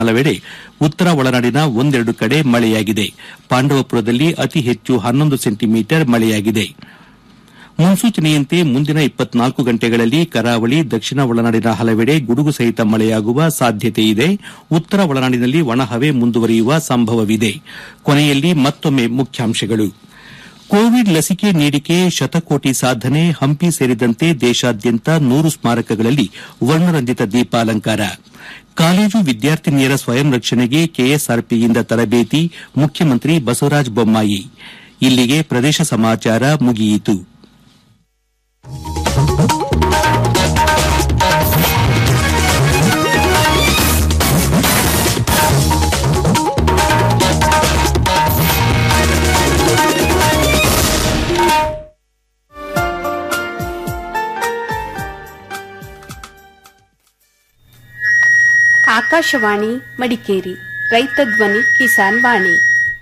ಹಲವೆಡೆ ಉತ್ತರ ಒಳನಾಡಿನ ಒಂದೆರಡು ಕಡೆ ಮಳೆಯಾಗಿದೆ ಪಾಂಡವಪುರದಲ್ಲಿ ಅತಿ ಹೆಚ್ಚು ಹನ್ನೊಂದು ಸೆಂಟಿಮೀಟರ್ ಮಳೆಯಾಗಿದೆ ಮುನ್ಸೂಚನೆಯಂತೆ ಮುಂದಿನ ಇಪ್ಪತ್ನಾಲ್ಕು ಗಂಟೆಗಳಲ್ಲಿ ಕರಾವಳಿ ದಕ್ಷಿಣ ಒಳನಾಡಿನ ಹಲವೆಡೆ ಗುಡುಗು ಸಹಿತ ಮಳೆಯಾಗುವ ಸಾಧ್ಯತೆ ಇದೆ ಉತ್ತರ ಒಳನಾಡಿನಲ್ಲಿ ಒಣಹವೆ ಮುಂದುವರಿಯುವ ಸಂಭವವಿದೆ ಕೊನೆಯಲ್ಲಿ ಮತ್ತೊಮ್ಮೆ ಮುಖ್ಯಾಂಶಗಳು ಕೋವಿಡ್ ಲಸಿಕೆ ನೀಡಿಕೆ ಶತಕೋಟಿ ಸಾಧನೆ ಹಂಪಿ ಸೇರಿದಂತೆ ದೇಶಾದ್ಯಂತ ನೂರು ಸ್ಮಾರಕಗಳಲ್ಲಿ ವರ್ಣರಂಜಿತ ದೀಪಾಲಂಕಾರ ಕಾಲೇಜು ವಿದ್ಯಾರ್ಥಿನಿಯರ ಸ್ವಯಂ ರಕ್ಷಣೆಗೆ ಕೆಎಸ್ಆರ್ಪಿಯಿಂದ ತರಬೇತಿ ಮುಖ್ಯಮಂತ್ರಿ ಬಸವರಾಜ ಬೊಮ್ಮಾಯಿ ಇಲ್ಲಿಗೆ ಪ್ರದೇಶ ಸಮಾಚಾರ ಮುಗಿಯಿತು ಆಕಾಶವಾಣಿ ಮಡಿಕೇರಿ ರೈತ ಧ್ವನಿ ಕಿಸಾನ್ ವಾಣಿ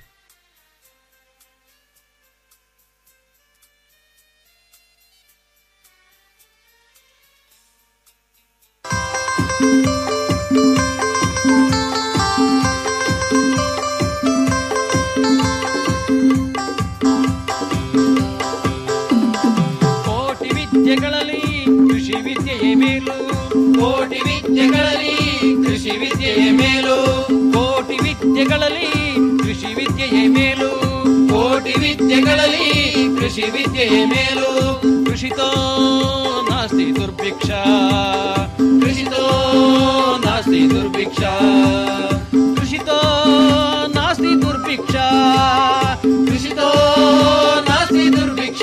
ಕೋಟಿ ವಿದ್ಯೆಗಳಲ್ಲಿ ಕೃಷಿ ವಿದ್ಯೆಯೇ ಮೇಲು ಕೋಟಿ ವಿದ್ಯೆಗಳಲ್ಲಿ ಕೃಷಿ ವಿದ್ಯೆಯೇ ಮೇಲು ಕೋಟಿ ವಿದ್ಯೆಗಳಲ್ಲಿ ಕೃಷಿ ವಿದ್ಯೆಯೇ ಮೇಲು ಕೋಟಿ ವಿದ್ಯೆಗಳಲ್ಲಿ ಕೃಷಿ ವಿದ್ಯೆಯೇ ಮೇಲು ಕೃಷಿತೋ ನಾಸ್ತಿ ದುರ್ಭಿಕ್ಷ ಕೃಷಿತೋ ನಾಸ್ತಿ ದುರ್ಭಿಕ್ಷ ಕೃಷಿತೋ ನಾಸ್ತಿ ದುರ್ಭಿಕ್ಷ ಕೃಷಿತೋ ನಾಸ್ತಿ ದುರ್ಭಿಕ್ಷ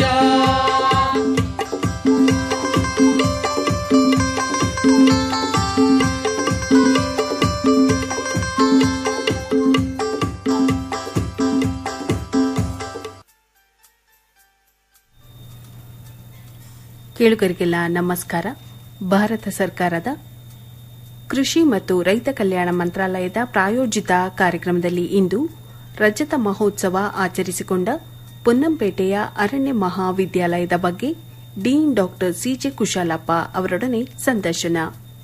ಕೇಳುಗರಿಗೆಲ್ಲ ನಮಸ್ಕಾರ ಭಾರತ ಸರ್ಕಾರದ ಕೃಷಿ ಮತ್ತು ರೈತ ಕಲ್ಯಾಣ ಮಂತ್ರಾಲಯದ ಪ್ರಾಯೋಜಿತ ಕಾರ್ಯಕ್ರಮದಲ್ಲಿ ಇಂದು ರಜತ ಮಹೋತ್ಸವ ಆಚರಿಸಿಕೊಂಡ ಪೊನ್ನಂಪೇಟೆಯ ಅರಣ್ಯ ಮಹಾವಿದ್ಯಾಲಯದ ಬಗ್ಗೆ ಡೀನ್ ಡಾಕ್ಟರ್ ಸಿಜೆ ಕುಶಾಲಪ್ಪ ಅವರೊಡನೆ ಸಂದರ್ಶನ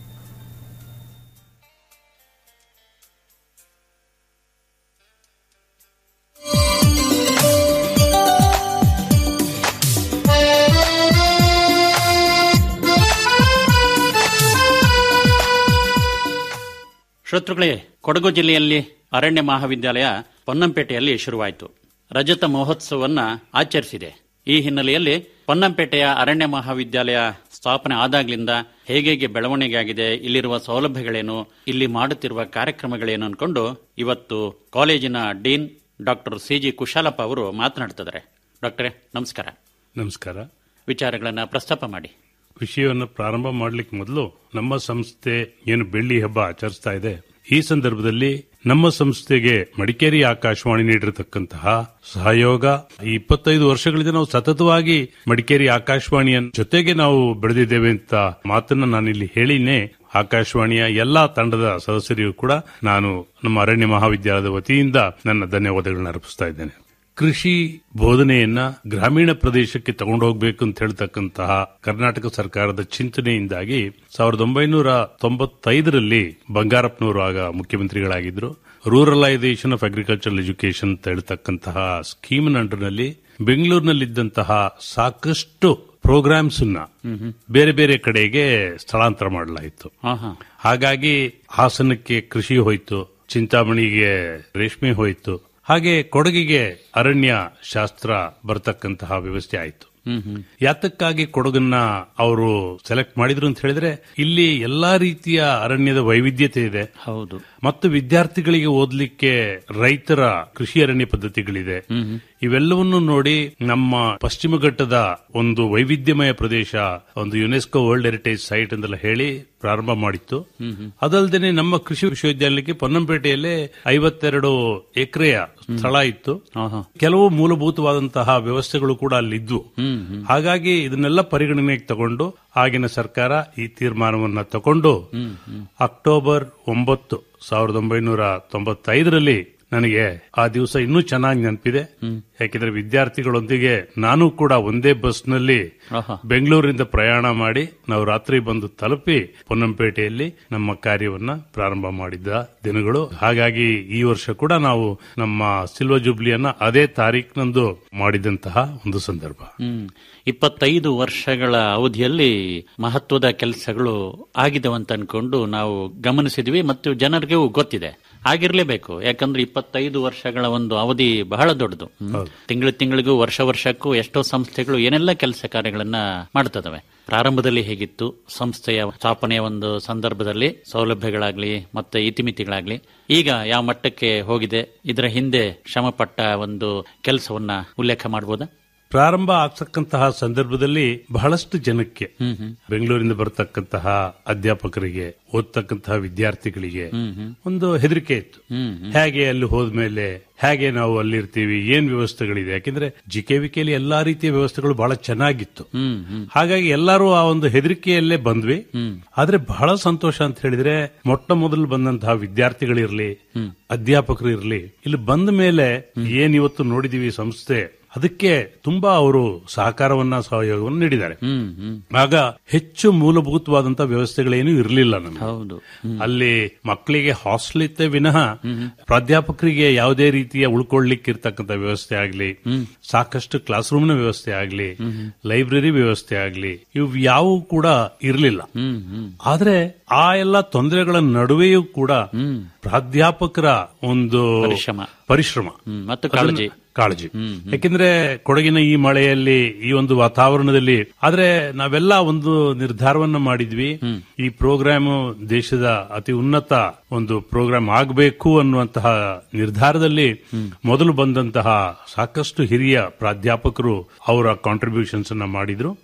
ಶ್ರೋತೃಗಳೇ ಕೊಡಗು ಜಿಲ್ಲೆಯಲ್ಲಿ ಅರಣ್ಯ ಮಹಾವಿದ್ಯಾಲಯ ಪೊನ್ನಂಪೇಟೆಯಲ್ಲಿ ಶುರುವಾಯಿತು ರಜತ ಮಹೋತ್ಸವವನ್ನ ಆಚರಿಸಿದೆ ಈ ಹಿನ್ನೆಲೆಯಲ್ಲಿ ಪೊನ್ನಂಪೇಟೆಯ ಅರಣ್ಯ ಮಹಾವಿದ್ಯಾಲಯ ಸ್ಥಾಪನೆ ಆದಾಗ್ಲಿಂದ ಹೇಗೆ ಬೆಳವಣಿಗೆ ಆಗಿದೆ ಇಲ್ಲಿರುವ ಸೌಲಭ್ಯಗಳೇನು ಇಲ್ಲಿ ಮಾಡುತ್ತಿರುವ ಕಾರ್ಯಕ್ರಮಗಳೇನು ಅನ್ಕೊಂಡು ಇವತ್ತು ಕಾಲೇಜಿನ dean doctor C G Kushalappa ಅವರು ಮಾತನಾಡ್ತಿದ್ದಾರೆ ಡಾಕ್ಟರೇ ನಮಸ್ಕಾರ ನಮಸ್ಕಾರ ವಿಚಾರಗಳನ್ನ ಪ್ರಸ್ತಾಪ ಮಾಡಿ ವಿಷಯವನ್ನು ಪ್ರಾರಂಭ ಮಾಡಲಿಕ್ಕೆ ಮೊದಲು ನಮ್ಮ ಸಂಸ್ಥೆ ಏನು ಬೆಳ್ಳಿ ಹಬ್ಬ ಆಚರಿಸ್ತಾ ಇದೆ ಈ ಸಂದರ್ಭದಲ್ಲಿ ನಮ್ಮ ಸಂಸ್ಥೆಗೆ ಮಡಿಕೇರಿ ಆಕಾಶವಾಣಿ ನೀಡಿರತಕ್ಕಂತಹ ಸಹಯೋಗ ಈ ಇಪ್ಪತ್ತೈದು ವರ್ಷಗಳಿಂದ ನಾವು ಸತತವಾಗಿ ಮಡಿಕೇರಿ ಆಕಾಶವಾಣಿಯ ಜೊತೆಗೆ ನಾವು ಬೆಳೆದಿದ್ದೇವೆ ಅಂತ ಮಾತನ್ನ ನಾನಿಲ್ಲಿ ಹೇಳಿನೇ ಆಕಾಶವಾಣಿಯ ಎಲ್ಲಾ ತಂಡದ ಸದಸ್ಯರಿಗೂ ಕೂಡ ನಾನು ನಮ್ಮ ಅರಣ್ಯ ಮಹಾವಿದ್ಯಾಲಯದ ವತಿಯಿಂದ ನನ್ನ ಧನ್ಯವಾದಗಳನ್ನ ಅರ್ಪಿಸ್ತಾ ಇದ್ದೇನೆ ಕೃಷಿ ಬೋಧನೆಯನ್ನ ಗ್ರಾಮೀಣ ಪ್ರದೇಶಕ್ಕೆ ತಗೊಂಡು ಹೋಗ್ಬೇಕು ಅಂತ ಹೇಳ್ತಕ್ಕಂತಹ ಕರ್ನಾಟಕ ಸರ್ಕಾರದ ಚಿಂತನೆಯಿಂದಾಗಿ ಸಾವಿರದ ಒಂಬೈನೂರ ತೊಂಬತ್ತೈದರಲ್ಲಿ ಬಂಗಾರಪ್ಪನವರು ಆಗ ಮುಖ್ಯಮಂತ್ರಿಗಳಾಗಿದ್ರು ರೂರಲೈಸೇಷನ್ ಆಫ್ ಅಗ್ರಿಕಲ್ಚರಲ್ ಎಜುಕೇಶನ್ ಅಂತ ಹೇಳ್ತಕ್ಕಂತಹ ಸ್ಕೀಮ್ನ ಅಂಡರ್ನಲ್ಲಿ ಬೆಂಗಳೂರಿನಲ್ಲಿದ್ದಂತಹ ಸಾಕಷ್ಟು ಪ್ರೋಗ್ರಾಮ್ಸ್ ಅನ್ನ ಬೇರೆ ಬೇರೆ ಕಡೆಗೆ ಸ್ಥಳಾಂತರ ಮಾಡಲಾಯಿತು ಹಾ ಹಾ ಹಾಗಾಗಿ ಹಾಸನಕ್ಕೆ ಕೃಷಿ ಹೋಯಿತು ಚಿಂತಾಮಣಿಗೆ ರೇಷ್ಮೆ ಹೋಯಿತು ಹಾಗೆ ಕೊಡಗಿಗೆ ಅರಣ್ಯ ಶಾಸ್ತ್ರ ಬರತಕ್ಕಂತಹ ವ್ಯವಸ್ಥೆ ಆಯಿತು ಯಾತಕ್ಕಾಗಿ ಕೊಡಗನ್ನ ಅವರು ಸೆಲೆಕ್ಟ್ ಮಾಡಿದ್ರು ಅಂತ ಹೇಳಿದ್ರೆ ಇಲ್ಲಿ ಎಲ್ಲಾ ರೀತಿಯ ಅರಣ್ಯದ ವೈವಿಧ್ಯತೆ ಇದೆ ಹೌದು ಮತ್ತು ವಿದ್ಯಾರ್ಥಿಗಳಿಗೆ ಓದಲಿಕ್ಕೆ ರೈತರ ಕೃಷಿ ಅರಣ್ಯ ಪದ್ಧತಿಗಳಿದೆ ಇವೆಲ್ಲವನ್ನು ನೋಡಿ ನಮ್ಮ ಪಶ್ಚಿಮ ಘಟ್ಟದ ಒಂದು ವೈವಿಧ್ಯಮಯ ಪ್ರದೇಶ ಒಂದು ಯುನೆಸ್ಕೋ ವರ್ಲ್ಡ್ ಹೆರಿಟೇಜ್ ಸೈಟ್ ಅಂತೆಲ್ಲ ಹೇಳಿ ಪ್ರಾರಂಭ ಮಾಡಿತ್ತು ಅದಲ್ಲದೆ ನಮ್ಮ ಕೃಷಿ ವಿಶ್ವವಿದ್ಯಾಲಯಕ್ಕೆ ಪೊನ್ನಂಪೇಟೆಯಲ್ಲೇ ಐವತ್ತೆರಡು ಎಕರೆಯ ಸ್ಥಳ ಇತ್ತು ಆಹಾ. ಕೆಲವು ಮೂಲಭೂತವಾದಂತಹ ವ್ಯವಸ್ಥೆಗಳು ಕೂಡ ಅಲ್ಲಿದ್ವು ಹಾಗಾಗಿ ಇದನ್ನೆಲ್ಲ ಪರಿಗಣನೆಗೆ ತಗೊಂಡು ಆಗಿನ ಸರ್ಕಾರ ಈ ತೀರ್ಮಾನವನ್ನ ತಗೊಂಡು ಅಕ್ಟೋಬರ್ ಒಂಬತ್ತು ಸಾವಿರದ ಒಂಬೈನೂರ ತೊಂಬತ್ತೈದರಲ್ಲಿ ನನಗೆ ಆ ದಿವಸ ಇನ್ನೂ ಚೆನ್ನಾಗಿ ನೆನಪಿದೆ ಯಾಕೆಂದ್ರೆ ವಿದ್ಯಾರ್ಥಿಗಳೊಂದಿಗೆ ನಾನು ಕೂಡ ಒಂದೇ ಬಸ್ನಲ್ಲಿ ಆಹಾ. ಬೆಂಗಳೂರಿಂದ ಪ್ರಯಾಣ ಮಾಡಿ ನಾವು ರಾತ್ರಿ ಬಂದು ತಲುಪಿ ಪೊನ್ನಂಪೇಟೆಯಲ್ಲಿ ನಮ್ಮ ಕಾರ್ಯವನ್ನ ಪ್ರಾರಂಭ ಮಾಡಿದ್ದ ದಿನಗಳು ಹಾಗಾಗಿ ಈ ವರ್ಷ ಕೂಡ ನಾವು ನಮ್ಮ ಸಿಲ್ವ ಜುಬ್ಲಿಯನ್ನ ಅದೇ ತಾರೀಕಿನಂದು ಮಾಡಿದಂತಹ ಒಂದು ಸಂದರ್ಭ ಹ್ಮ್ ಇಪ್ಪತ್ತೈದು ವರ್ಷಗಳ ಅವಧಿಯಲ್ಲಿ ಮಹತ್ವದ ಕೆಲಸಗಳು ಆಗಿದವಂತ ಅನ್ಕೊಂಡು ನಾವು ಗಮನಿಸಿದ್ವಿ ಮತ್ತು ಜನರಿಗೂ ಗೊತ್ತಿದೆ ಆಗಿರ್ಲೇಬೇಕು ಯಾಕಂದ್ರೆ ಇಪ್ಪತ್ತೈದು ವರ್ಷಗಳ ಒಂದು ಅವಧಿ ಬಹಳ ದೊಡ್ಡದು ತಿಂಗಳು ತಿಂಗಳಿಗೂ ವರ್ಷ ವರ್ಷಕ್ಕೂ ಎಷ್ಟೋ ಸಂಸ್ಥೆಗಳು ಏನೆಲ್ಲ ಕೆಲಸ ಕಾರ್ಯಗಳನ್ನ ಮಾಡ್ತದವೆ ಪ್ರಾರಂಭದಲ್ಲಿ ಹೇಗಿತ್ತು ಸಂಸ್ಥೆಯ ಸ್ಥಾಪನೆಯ ಒಂದು ಸಂದರ್ಭದಲ್ಲಿ ಸೌಲಭ್ಯಗಳಾಗ್ಲಿ ಮತ್ತೆ ಇತಿಮಿತಿಗಳಾಗ್ಲಿ ಈಗ ಯಾವ ಮಟ್ಟಕ್ಕೆ ಹೋಗಿದೆ ಇದರ ಹಿಂದೆ ಶ್ರಮಪಟ್ಟ ಒಂದು ಕೆಲಸವನ್ನ ಉಲ್ಲೇಖ ಮಾಡಬಹುದಾ ಪ್ರಾರಂಭ ಆಗ್ತಕ್ಕಂತಹ ಸಂದರ್ಭದಲ್ಲಿ ಬಹಳಷ್ಟು ಜನಕ್ಕೆ ಬೆಂಗಳೂರಿಂದ ಬರತಕ್ಕಂತಹ ಅಧ್ಯಾಪಕರಿಗೆ ಓದ್ತಕ್ಕಂತಹ ವಿದ್ಯಾರ್ಥಿಗಳಿಗೆ ಒಂದು ಹೆದರಿಕೆ ಇತ್ತು ಹೇಗೆ ಅಲ್ಲಿ ಹೋದ್ಮೇಲೆ ಹೇಗೆ ನಾವು ಅಲ್ಲಿರ್ತೀವಿ ಏನ್ ವ್ಯವಸ್ಥೆಗಳಿದೆ ಯಾಕೆಂದ್ರೆ ಜಿಕೆವಿಕೆಯಲ್ಲಿ ಎಲ್ಲಾ ರೀತಿಯ ವ್ಯವಸ್ಥೆಗಳು ಬಹಳ ಚೆನ್ನಾಗಿತ್ತು ಹಾಗಾಗಿ ಎಲ್ಲರೂ ಆ ಒಂದು ಹೆದರಿಕೆಯಲ್ಲೇ ಬಂದ್ವಿ ಆದ್ರೆ ಬಹಳ ಸಂತೋಷ ಅಂತ ಹೇಳಿದ್ರೆ ಮೊಟ್ಟ ಮೊದಲು ಬಂದಂತಹ ವಿದ್ಯಾರ್ಥಿಗಳಿರ್ಲಿ ಅಧ್ಯಾಪಕರು ಇರ್ಲಿ ಇಲ್ಲಿ ಬಂದ ಮೇಲೆ ಏನ್ ಇವತ್ತು ನೋಡಿದೀವಿ ಈ ಸಂಸ್ಥೆ ಅದಕ್ಕೆ ತುಂಬಾ ಅವರು ಸಹಕಾರವನ್ನ ಸಹಯೋಗವನ್ನು ನೀಡಿದ್ದಾರೆ ಆಗ ಹೆಚ್ಚು ಮೂಲಭೂತವಾದಂತಹ ವ್ಯವಸ್ಥೆಗಳೇನು ಇರಲಿಲ್ಲ ನಮಗೆ ಹೌದು ಅಲ್ಲಿ ಮಕ್ಕಳಿಗೆ ಹಾಸ್ಟೆಲ್ ಇತ್ತೆ ವಿನಃ ಪ್ರಾಧ್ಯಾಪಕರಿಗೆ ಯಾವುದೇ ರೀತಿಯ ಉಳ್ಕೊಳ್ಳಿಕ್ಕೆ ಇರ್ತಕ್ಕಂಥ ವ್ಯವಸ್ಥೆ ಆಗ್ಲಿ ಸಾಕಷ್ಟು ಕ್ಲಾಸ್ ರೂಮ್ನ ವ್ಯವಸ್ಥೆ ಆಗ್ಲಿ ಲೈಬ್ರರಿ ವ್ಯವಸ್ಥೆ ಆಗ್ಲಿ ಇವು ಯಾವುವು ಕೂಡ ಇರಲಿಲ್ಲ ಆದ್ರೆ ಆ ಎಲ್ಲ ತೊಂದರೆಗಳ ನಡುವೆಯೂ ಕೂಡ ಪ್ರಾಧ್ಯಾಪಕರ ಒಂದು ಪರಿಶ್ರಮ. ಪರಿಶ್ರಮ ಹ್ಮ್, ಮತ್ತು ಕಾಳಜಿ. ಅದನ್ನ- ಕಾಳಜಿ ಯಾಕೆಂದ್ರೆ ಕೊಡಗಿನ ಈ ಮಳೆಯಲ್ಲಿ ಈ ಒಂದು ವಾತಾವರಣದಲ್ಲಿ ಆದ್ರೆ ನಾವೆಲ್ಲ ಒಂದು ನಿರ್ಧಾರವನ್ನ ಮಾಡಿದ್ವಿ ಈ ಪ್ರೋಗ್ರಾಮ್ ದೇಶದ ಅತಿ ಉನ್ನತ ಒಂದು ಪ್ರೋಗ್ರಾಮ್ ಆಗಬೇಕು ಅನ್ನುವಂತಹ ನಿರ್ಧಾರದಲ್ಲಿ ಮೊದಲು ಬಂದಂತಹ ಸಾಕಷ್ಟು ಹಿರಿಯ ಪ್ರಾಧ್ಯಾಪಕರು ಅವರ ಕಾಂಟ್ರಿಬ್ಯೂಷನ್ಸ್ ಅನ್ನ ಮಾಡಿದ್ರು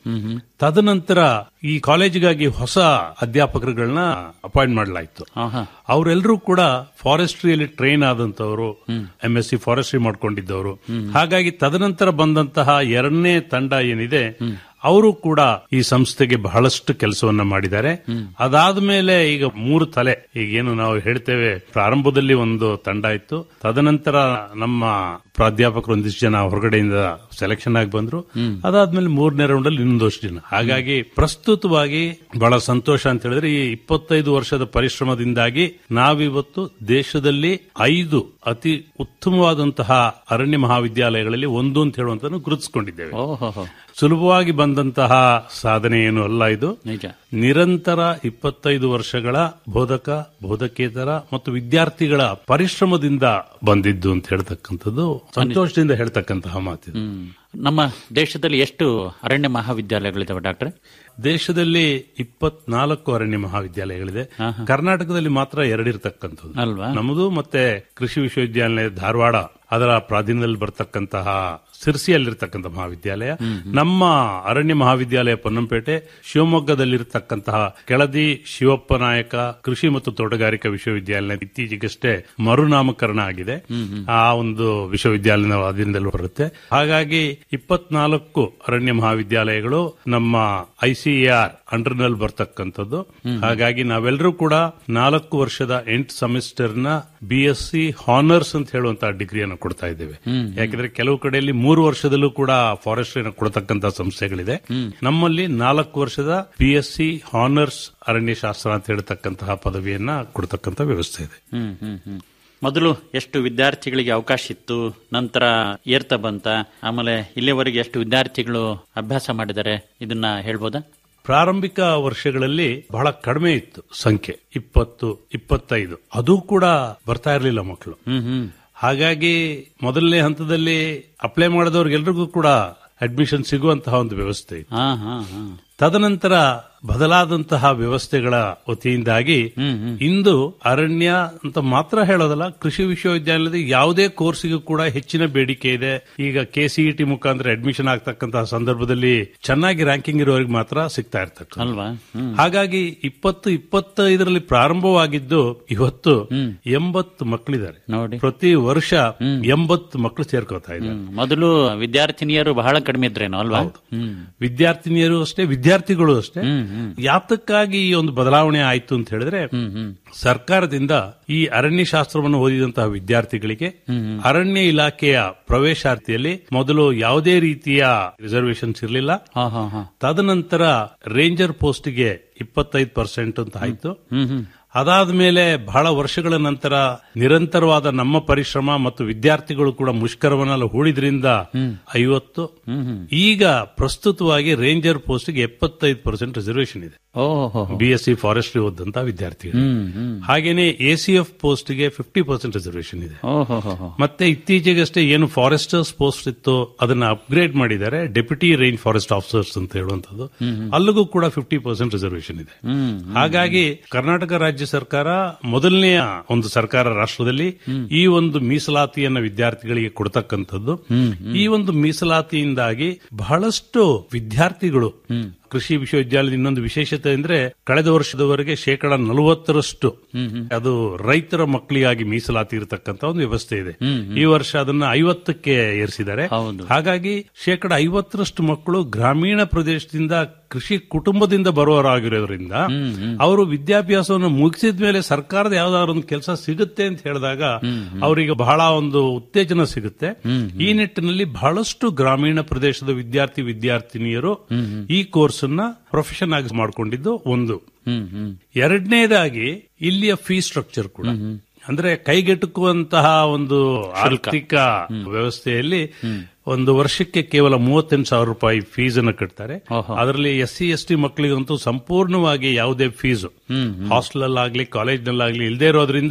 ತದನಂತರ ಈ ಕಾಲೇಜಿಗಾಗಿ ಹೊಸ ಅಧ್ಯಾಪಕರುಗಳನ್ನ ಅಪಾಯಿಂಟ್ ಮಾಡಲಾಯಿತು ಆಹಾ. ಅವರೆಲ್ಲರೂ ಕೂಡ ಫಾರೆಸ್ಟ್ರಿಯಲ್ಲಿ ಟ್ರೈನ್ ಆದಂತವರು ಎಂ ಎಸ್ ಸಿ ಫಾರೆಸ್ಟ್ರಿ ಮಾಡ್ಕೊಂಡಿದ್ದವರು ಹಾಗಾಗಿ ತದನಂತರ ಬಂದಂತಹ ಎರಡನೇ ತಂಡ ಏನಿದೆ ಅವರು ಕೂಡ ಈ ಸಂಸ್ಥೆಗೆ ಬಹಳಷ್ಟು ಕೆಲಸವನ್ನ ಮಾಡಿದ್ದಾರೆ ಅದಾದ ಮೇಲೆ ಈಗ ಮೂರು ತಲೆ ಈಗೇನು ನಾವು ಹೇಳ್ತೇವೆ ಪ್ರಾರಂಭದಲ್ಲಿ ಒಂದು ತಂಡ ಇತ್ತು ತದನಂತರ ನಮ್ಮ ಪ್ರಾಧ್ಯಾಪಕರು ಒಂದಿಷ್ಟು ಜನ ಹೊರಗಡೆಯಿಂದ ಸೆಲೆಕ್ಷನ್ ಆಗಿ ಬಂದ್ರು ಅದಾದ್ಮೇಲೆ ಮೂರನೇ ರೌಂಡ್ ಅಲ್ಲಿ ಇನ್ನೊಂದಷ್ಟು ಜನ ಹಾಗಾಗಿ ಪ್ರಸ್ತುತವಾಗಿ ಬಹಳ ಸಂತೋಷ ಅಂತ ಹೇಳಿದ್ರೆ ಈ ಇಪ್ಪತ್ತೈದು ವರ್ಷದ ಪರಿಶ್ರಮದಿಂದಾಗಿ ನಾವಿವತ್ತು ದೇಶದಲ್ಲಿ ಐದು ಅತಿ ಉತ್ತಮವಾದಂತಹ ಅರಣ್ಯ ಮಹಾವಿದ್ಯಾಲಯಗಳಲ್ಲಿ ಒಂದು ಅಂತ ಹೇಳುವಂತ ಗುರುತಿಸಿಕೊಂಡಿದ್ದೇವೆ ಓಹೋ ಸುಲಭವಾಗಿ ಬಂದಂತಹ ಸಾಧನೆ ಏನು ಅಲ್ಲ ಇದು ನಿಜ ನಿರಂತರ ಇಪ್ಪತ್ತೈದು ವರ್ಷಗಳ ಬೋಧಕ ಬೋಧಕೇತರ ಮತ್ತು ವಿದ್ಯಾರ್ಥಿಗಳ ಪರಿಶ್ರಮದಿಂದ ಬಂದಿದ್ದು ಅಂತ ಹೇಳ್ತಕ್ಕಂಥದ್ದು ಸಂತೋಷದಿಂದ ಹೇಳ್ತಕ್ಕಂತಹ ಮಾತಿದೆ ಹ್ಮ್ ನಮ್ಮ ದೇಶದಲ್ಲಿ ಎಷ್ಟು ಅರಣ್ಯ ಮಹಾವಿದ್ಯಾಲಯಗಳಿದಾವೆ ಡಾಕ್ಟ್ರೆ ದೇಶದಲ್ಲಿ ಇಪ್ಪತ್ನಾಲ್ಕು ಅರಣ್ಯ ಮಹಾವಿದ್ಯಾಲಯಗಳಿದೆ ಕರ್ನಾಟಕದಲ್ಲಿ ಮಾತ್ರ ಎರಡಿರ್ತಕ್ಕಂಥದ್ದು ಅಲ್ವಾ ನಮ್ಮದು ಮತ್ತೆ ಕೃಷಿ ವಿಶ್ವವಿದ್ಯಾಲಯ ಧಾರವಾಡ ಅದರ ಪ್ರಾಧೀನದಲ್ಲಿ ಬರ್ತಕ್ಕಂತಹ ಸಿರ್ಸಿಯಲ್ಲಿರ್ತಕ್ಕಂಥ ಮಹಾವಿದ್ಯಾಲಯ ನಮ್ಮ ಅರಣ್ಯ ಮಹಾವಿದ್ಯಾಲಯ ಪೊನ್ನಂಪೇಟೆ ಶಿವಮೊಗ್ಗದಲ್ಲಿರ್ತಕ್ಕಂತಹ ಕೆಳದಿ ಶಿವಪ್ಪ ನಾಯಕ ಕೃಷಿ ಮತ್ತು ತೋಟಗಾರಿಕಾ ವಿಶ್ವವಿದ್ಯಾಲಯ ಇತ್ತೀಚೆಗಷ್ಟೇ ಮರುನಾಮಕರಣ ಆಗಿದೆ ಆ ಒಂದು ವಿಶ್ವವಿದ್ಯಾಲಯದ ಅಧೀನದಲ್ಲಿ ಬರುತ್ತೆ ಹಾಗಾಗಿ ಇಪ್ಪತ್ನಾಲ್ಕು ಅರಣ್ಯ ಮಹಾವಿದ್ಯಾಲಯಗಳು ನಮ್ಮ ಐಸಿಎಆರ್ ಅಂಡರ್ನಲ್ಲಿ ಬರ್ತಕ್ಕಂಥದ್ದು ಹಾಗಾಗಿ ನಾವೆಲ್ಲರೂ ಕೂಡ ನಾಲ್ಕು ವರ್ಷದ ಎಂಟು ಸೆಮಿಸ್ಟರ್ ನ ಬಿ ಎಸ್ ಸಿ ಹಾನರ್ಸ್ ಅಂತ ಹೇಳುವಂತಹ ಡಿಗ್ರಿಯನ್ನು ಕೊಡ್ತಾ ಇದ್ದೇವೆ ಯಾಕಂದ್ರೆ ಕೆಲವು ಕಡೆಯಲ್ಲಿ ಮೂರು ವರ್ಷದಲ್ಲೂ ಕೂಡ ಫಾರೆಸ್ಟ್ರಿಯನ್ನು ಕೊಡತಕ್ಕಂತ ಸಂಸ್ಥೆಗಳಿದೆ ನಮ್ಮಲ್ಲಿ ನಾಲ್ಕು ವರ್ಷದ ಬಿ ಎಸ್ ಸಿ ಹಾನರ್ಸ್ ಅರಣ್ಯಶಾಸ್ತ್ರ ಅಂತ ಹೇಳ್ತಕ್ಕಂತಹ ಪದವಿಯನ್ನ ಕೊಡ್ತಕ್ಕಂತ ವ್ಯವಸ್ಥೆ ಇದೆ ಹ್ಮ್ ಹ್ಮ್ ಹ್ಮ್ ಮೊದಲು ಎಷ್ಟು ವಿದ್ಯಾರ್ಥಿಗಳಿಗೆ ಅವಕಾಶ ಇತ್ತು ನಂತರ ಏರ್ತಾ ಬಂತ ಆಮೇಲೆ ಇಲ್ಲಿಯವರೆಗೆ ಎಷ್ಟು ವಿದ್ಯಾರ್ಥಿಗಳು ಅಭ್ಯಾಸ ಮಾಡಿದ್ದಾರೆ ಇದನ್ನ ಹೇಳ್ಬೋದಾ ಪ್ರಾರಂಭಿಕ ವರ್ಷಗಳಲ್ಲಿ ಬಹಳ ಕಡಿಮೆ ಇತ್ತು ಸಂಖ್ಯೆ ಇಪ್ಪತ್ತು ಇಪ್ಪತ್ತೈದು ಅದು ಕೂಡ ಬರ್ತಾ ಇರಲಿಲ್ಲ ಮಕ್ಕಳು ಹ್ಮ್ ಹ್ಮ್ ಹಾಗಾಗಿ ಮೊದಲನೇ ಹಂತದಲ್ಲಿ ಅಪ್ಲೈ ಮಾಡಿದವ್ರಿಗೆಲ್ರಿಗೂ ಕೂಡ ಅಡ್ಮಿಷನ್ ಸಿಗುವಂತಹ ಒಂದು ವ್ಯವಸ್ಥೆ ಇತ್ತು ಹಾ ಹಾ ಹಾ ತದನಂತರ ಬದಲಾದಂತಹ ವ್ಯವಸ್ಥೆಗಳ ವತಿಯಿಂದಾಗಿ ಇಂದು ಅರಣ್ಯ ಅಂತ ಮಾತ್ರ ಹೇಳೋದಲ್ಲ ಕೃಷಿ ವಿಶ್ವವಿದ್ಯಾಲಯದ ಯಾವುದೇ ಕೋರ್ಸಿಗೂ ಕೂಡ ಹೆಚ್ಚಿನ ಬೇಡಿಕೆ ಇದೆ ಈಗ ಕೆಸಿಇಟಿ ಮುಖಾಂತರ ಅಡ್ಮಿಷನ್ ಆಗ್ತಕ್ಕಂತಹ ಸಂದರ್ಭದಲ್ಲಿ ಚೆನ್ನಾಗಿ ರ್ಯಾಂಕಿಂಗ್ ಇರೋರಿಗೆ ಮಾತ್ರ ಸಿಗ್ತಾ ಇರ್ತಕ್ಕ ಅಲ್ವಾ ಹ್ಮ್ ಹಾಗಾಗಿ ಇಪ್ಪತ್ತು ಇಪ್ಪತ್ತೈದರಲ್ಲಿ ಪ್ರಾರಂಭವಾಗಿದ್ದು ಇವತ್ತು ಎಂಬತ್ತು ಮಕ್ಕಳಿದ್ದಾರೆ ನೋಡಿ ಪ್ರತಿ ವರ್ಷ ಎಂಬತ್ತು ಮಕ್ಕಳು ಸೇರ್ಕೋತಾ ಇದ್ದಾರೆ ಹ್ಮ್. ಮೊದಲು ವಿದ್ಯಾರ್ಥಿನಿಯರು ಬಹಳ ಕಡಿಮೆ ಇದ್ರೇನೋ ಅಲ್ವಾ ಹ್ಮ್ ವಿದ್ಯಾರ್ಥಿನಿಯರು ಅಷ್ಟೇ ವಿದ್ಯಾರ್ಥಿಗಳು ಅಷ್ಟೇ ಯಾತಕ್ಕಾಗಿ ಈ ಒಂದು ಬದಲಾವಣೆ ಆಯ್ತು ಅಂತ ಹೇಳಿದ್ರೆ ಸರ್ಕಾರದಿಂದ ಈ ಅರಣ್ಯ ಶಾಸ್ತ್ರವನ್ನು ಓದಿದಂತಹ ವಿದ್ಯಾರ್ಥಿಗಳಿಗೆ ಅರಣ್ಯ ಇಲಾಖೆಯ ಪ್ರವೇಶಾರ್ಥಿಯಲ್ಲಿ ಮೊದಲು ಯಾವುದೇ ರೀತಿಯ ರಿಸರ್ವೇಶನ್ಸ್ ಇರಲಿಲ್ಲ ಹಾ ಹಾ ಹಾ ತದನಂತರ ರೇಂಜರ್ ಪೋಸ್ಟ್ಗೆ ಇಪ್ಪತ್ತೈದು ಪರ್ಸೆಂಟ್ ಅಂತ ಆಯ್ತು ಅದಾದ ಮೇಲೆ ಬಹಳ ವರ್ಷಗಳ ನಂತರ ನಿರಂತರವಾದ ನಮ್ಮ ಪರಿಶ್ರಮ ಮತ್ತು ವಿದ್ಯಾರ್ಥಿಗಳು ಕೂಡ ಮುಷ್ಕರವನ್ನೆಲ್ಲ ಹೂಡಿದ್ರಿಂದ ಐವತ್ತು ಈಗ ಪ್ರಸ್ತುತವಾಗಿ ರೇಂಜರ್ ಪೋಸ್ಟ್ಗೆ ಎಪ್ಪತ್ತೈದು ಪರ್ಸೆಂಟ್ ರಿಸರ್ವೇಶನ್ ಇದೆ ಓಹೋ ಬಿ ಎಸ್ ಸಿ ಫಾರೆಸ್ಟ್ರಿ ಓದಂತ ವಿದ್ಯಾರ್ಥಿಗಳು ಹಾಗೇನೆ ಎ ಸಿ ಎಫ್ ಪೋಸ್ಟ್ಗೆ ಫಿಫ್ಟಿ ಪರ್ಸೆಂಟ್ ರಿಸರ್ವೇಶನ್ ಇದೆ ಓಹೋ ಮತ್ತೆ ಇತ್ತೀಚೆಗಷ್ಟೇ ಏನು ಫಾರೆಸ್ಟರ್ಸ್ ಪೋಸ್ಟ್ ಇತ್ತು ಅದನ್ನ ಅಪ್ಗ್ರೇಡ್ ಮಾಡಿದ್ದಾರೆ ಡೆಪ್ಯೂಟಿ ರೇಂಜ್ ಫಾರೆಸ್ಟ್ ಆಫೀಸರ್ಸ್ ಅಂತ ಹೇಳುವಂತದ್ದು ಅಲ್ಲಿಗೂ ಕೂಡ ಫಿಫ್ಟಿ ಪರ್ಸೆಂಟ್ ರಿಸರ್ವೇಶನ್ ಇದೆ ಹಾಗಾಗಿ ಕರ್ನಾಟಕ ರಾಜ್ಯ ಸರ್ಕಾರ ಮೊದಲನೆಯ ಒಂದು ಸರ್ಕಾರ ರಾಷ್ಟ್ರದಲ್ಲಿ ಈ ಒಂದು ಮೀಸಲಾತಿಯನ್ನ ವಿದ್ಯಾರ್ಥಿಗಳಿಗೆ ಕೊಡ್ತಕ್ಕಂಥದ್ದು ಈ ಒಂದು ಮೀಸಲಾತಿಯಿಂದಾಗಿ ಬಹಳಷ್ಟು ವಿದ್ಯಾರ್ಥಿಗಳು ಕೃಷಿ ವಿಶ್ವವಿದ್ಯಾಲಯದ ಇನ್ನೊಂದು ವಿಶೇಷತೆ ಅಂದ್ರೆ ಕಳೆದ ವರ್ಷದವರೆಗೆ ಶೇಕಡ ನಲವತ್ತರಷ್ಟು ಅದು ರೈತರ ಮಕ್ಕಳಿಗಾಗಿ ಮೀಸಲಾತಿ ಇರತಕ್ಕಂತ ಒಂದು ವ್ಯವಸ್ಥೆ ಇದೆ ಈ ವರ್ಷ ಅದನ್ನ ಐವತ್ತಕ್ಕೆ ಏರಿಸಿದ್ದಾರೆ ಹೌದು. ಹಾಗಾಗಿ ಶೇಕಡ ಐವತ್ತರಷ್ಟು ಮಕ್ಕಳು ಗ್ರಾಮೀಣ ಪ್ರದೇಶದಿಂದ ಕೃಷಿ ಕುಟುಂಬದಿಂದ ಬರುವವರಾಗಿರೋದ್ರಿಂದ ಅವರು ವಿದ್ಯಾಭ್ಯಾಸವನ್ನು ಮುಗಿಸಿದ ಮೇಲೆ ಸರ್ಕಾರದ ಯಾವ್ದಾದ್ರು ಒಂದು ಕೆಲಸ ಸಿಗುತ್ತೆ ಅಂತ ಹೇಳಿದಾಗ ಅವರಿಗೆ ಬಹಳ ಒಂದು ಉತ್ತೇಜನ ಸಿಗುತ್ತೆ ಈ ನಿಟ್ಟಿನಲ್ಲಿ ಬಹಳಷ್ಟು ಗ್ರಾಮೀಣ ಪ್ರದೇಶದ ವಿದ್ಯಾರ್ಥಿ ವಿದ್ಯಾರ್ಥಿನಿಯರು ಈ ಕೋರ್ಸ್ ಅನ್ನ ಪ್ರೊಫೆಷನ್ ಆಗಿ ಮಾಡಿಕೊಂಡಿದ್ದು ಒಂದು ಹ್ಮ್ ಹ್ಮ್ ಎರಡನೇದಾಗಿ ಇಲ್ಲಿಯ ಫೀ ಸ್ಟ್ರಕ್ಚರ್ ಕೂಡ ಅಂದ್ರೆ ಕೈಗೆಟುಕುವಂತಹ ಒಂದು ಆರ್ಥಿಕ ವ್ಯವಸ್ಥೆಯಲ್ಲಿ ಒಂದು ವರ್ಷಕ್ಕೆ ಕೇವಲ ಮೂವತ್ತೆಂಟು ಸಾವಿರ ರೂಪಾಯಿ ಫೀಸ್ ಅನ್ನು ಕಟ್ತಾರೆ ಓಹೋ. ಅದರಲ್ಲಿ ಎಸ್ ಸಿ ಎಸ್ ಟಿ ಮಕ್ಕಳಿಗಂತೂ ಸಂಪೂರ್ಣವಾಗಿ ಯಾವುದೇ ಫೀಸು ಹಾಸ್ಟೆಲ್ ಆಗ್ಲಿ ಕಾಲೇಜ್ನಲ್ಲಾಗ್ಲಿ ಇಲ್ಲದೆ ಇರೋದ್ರಿಂದ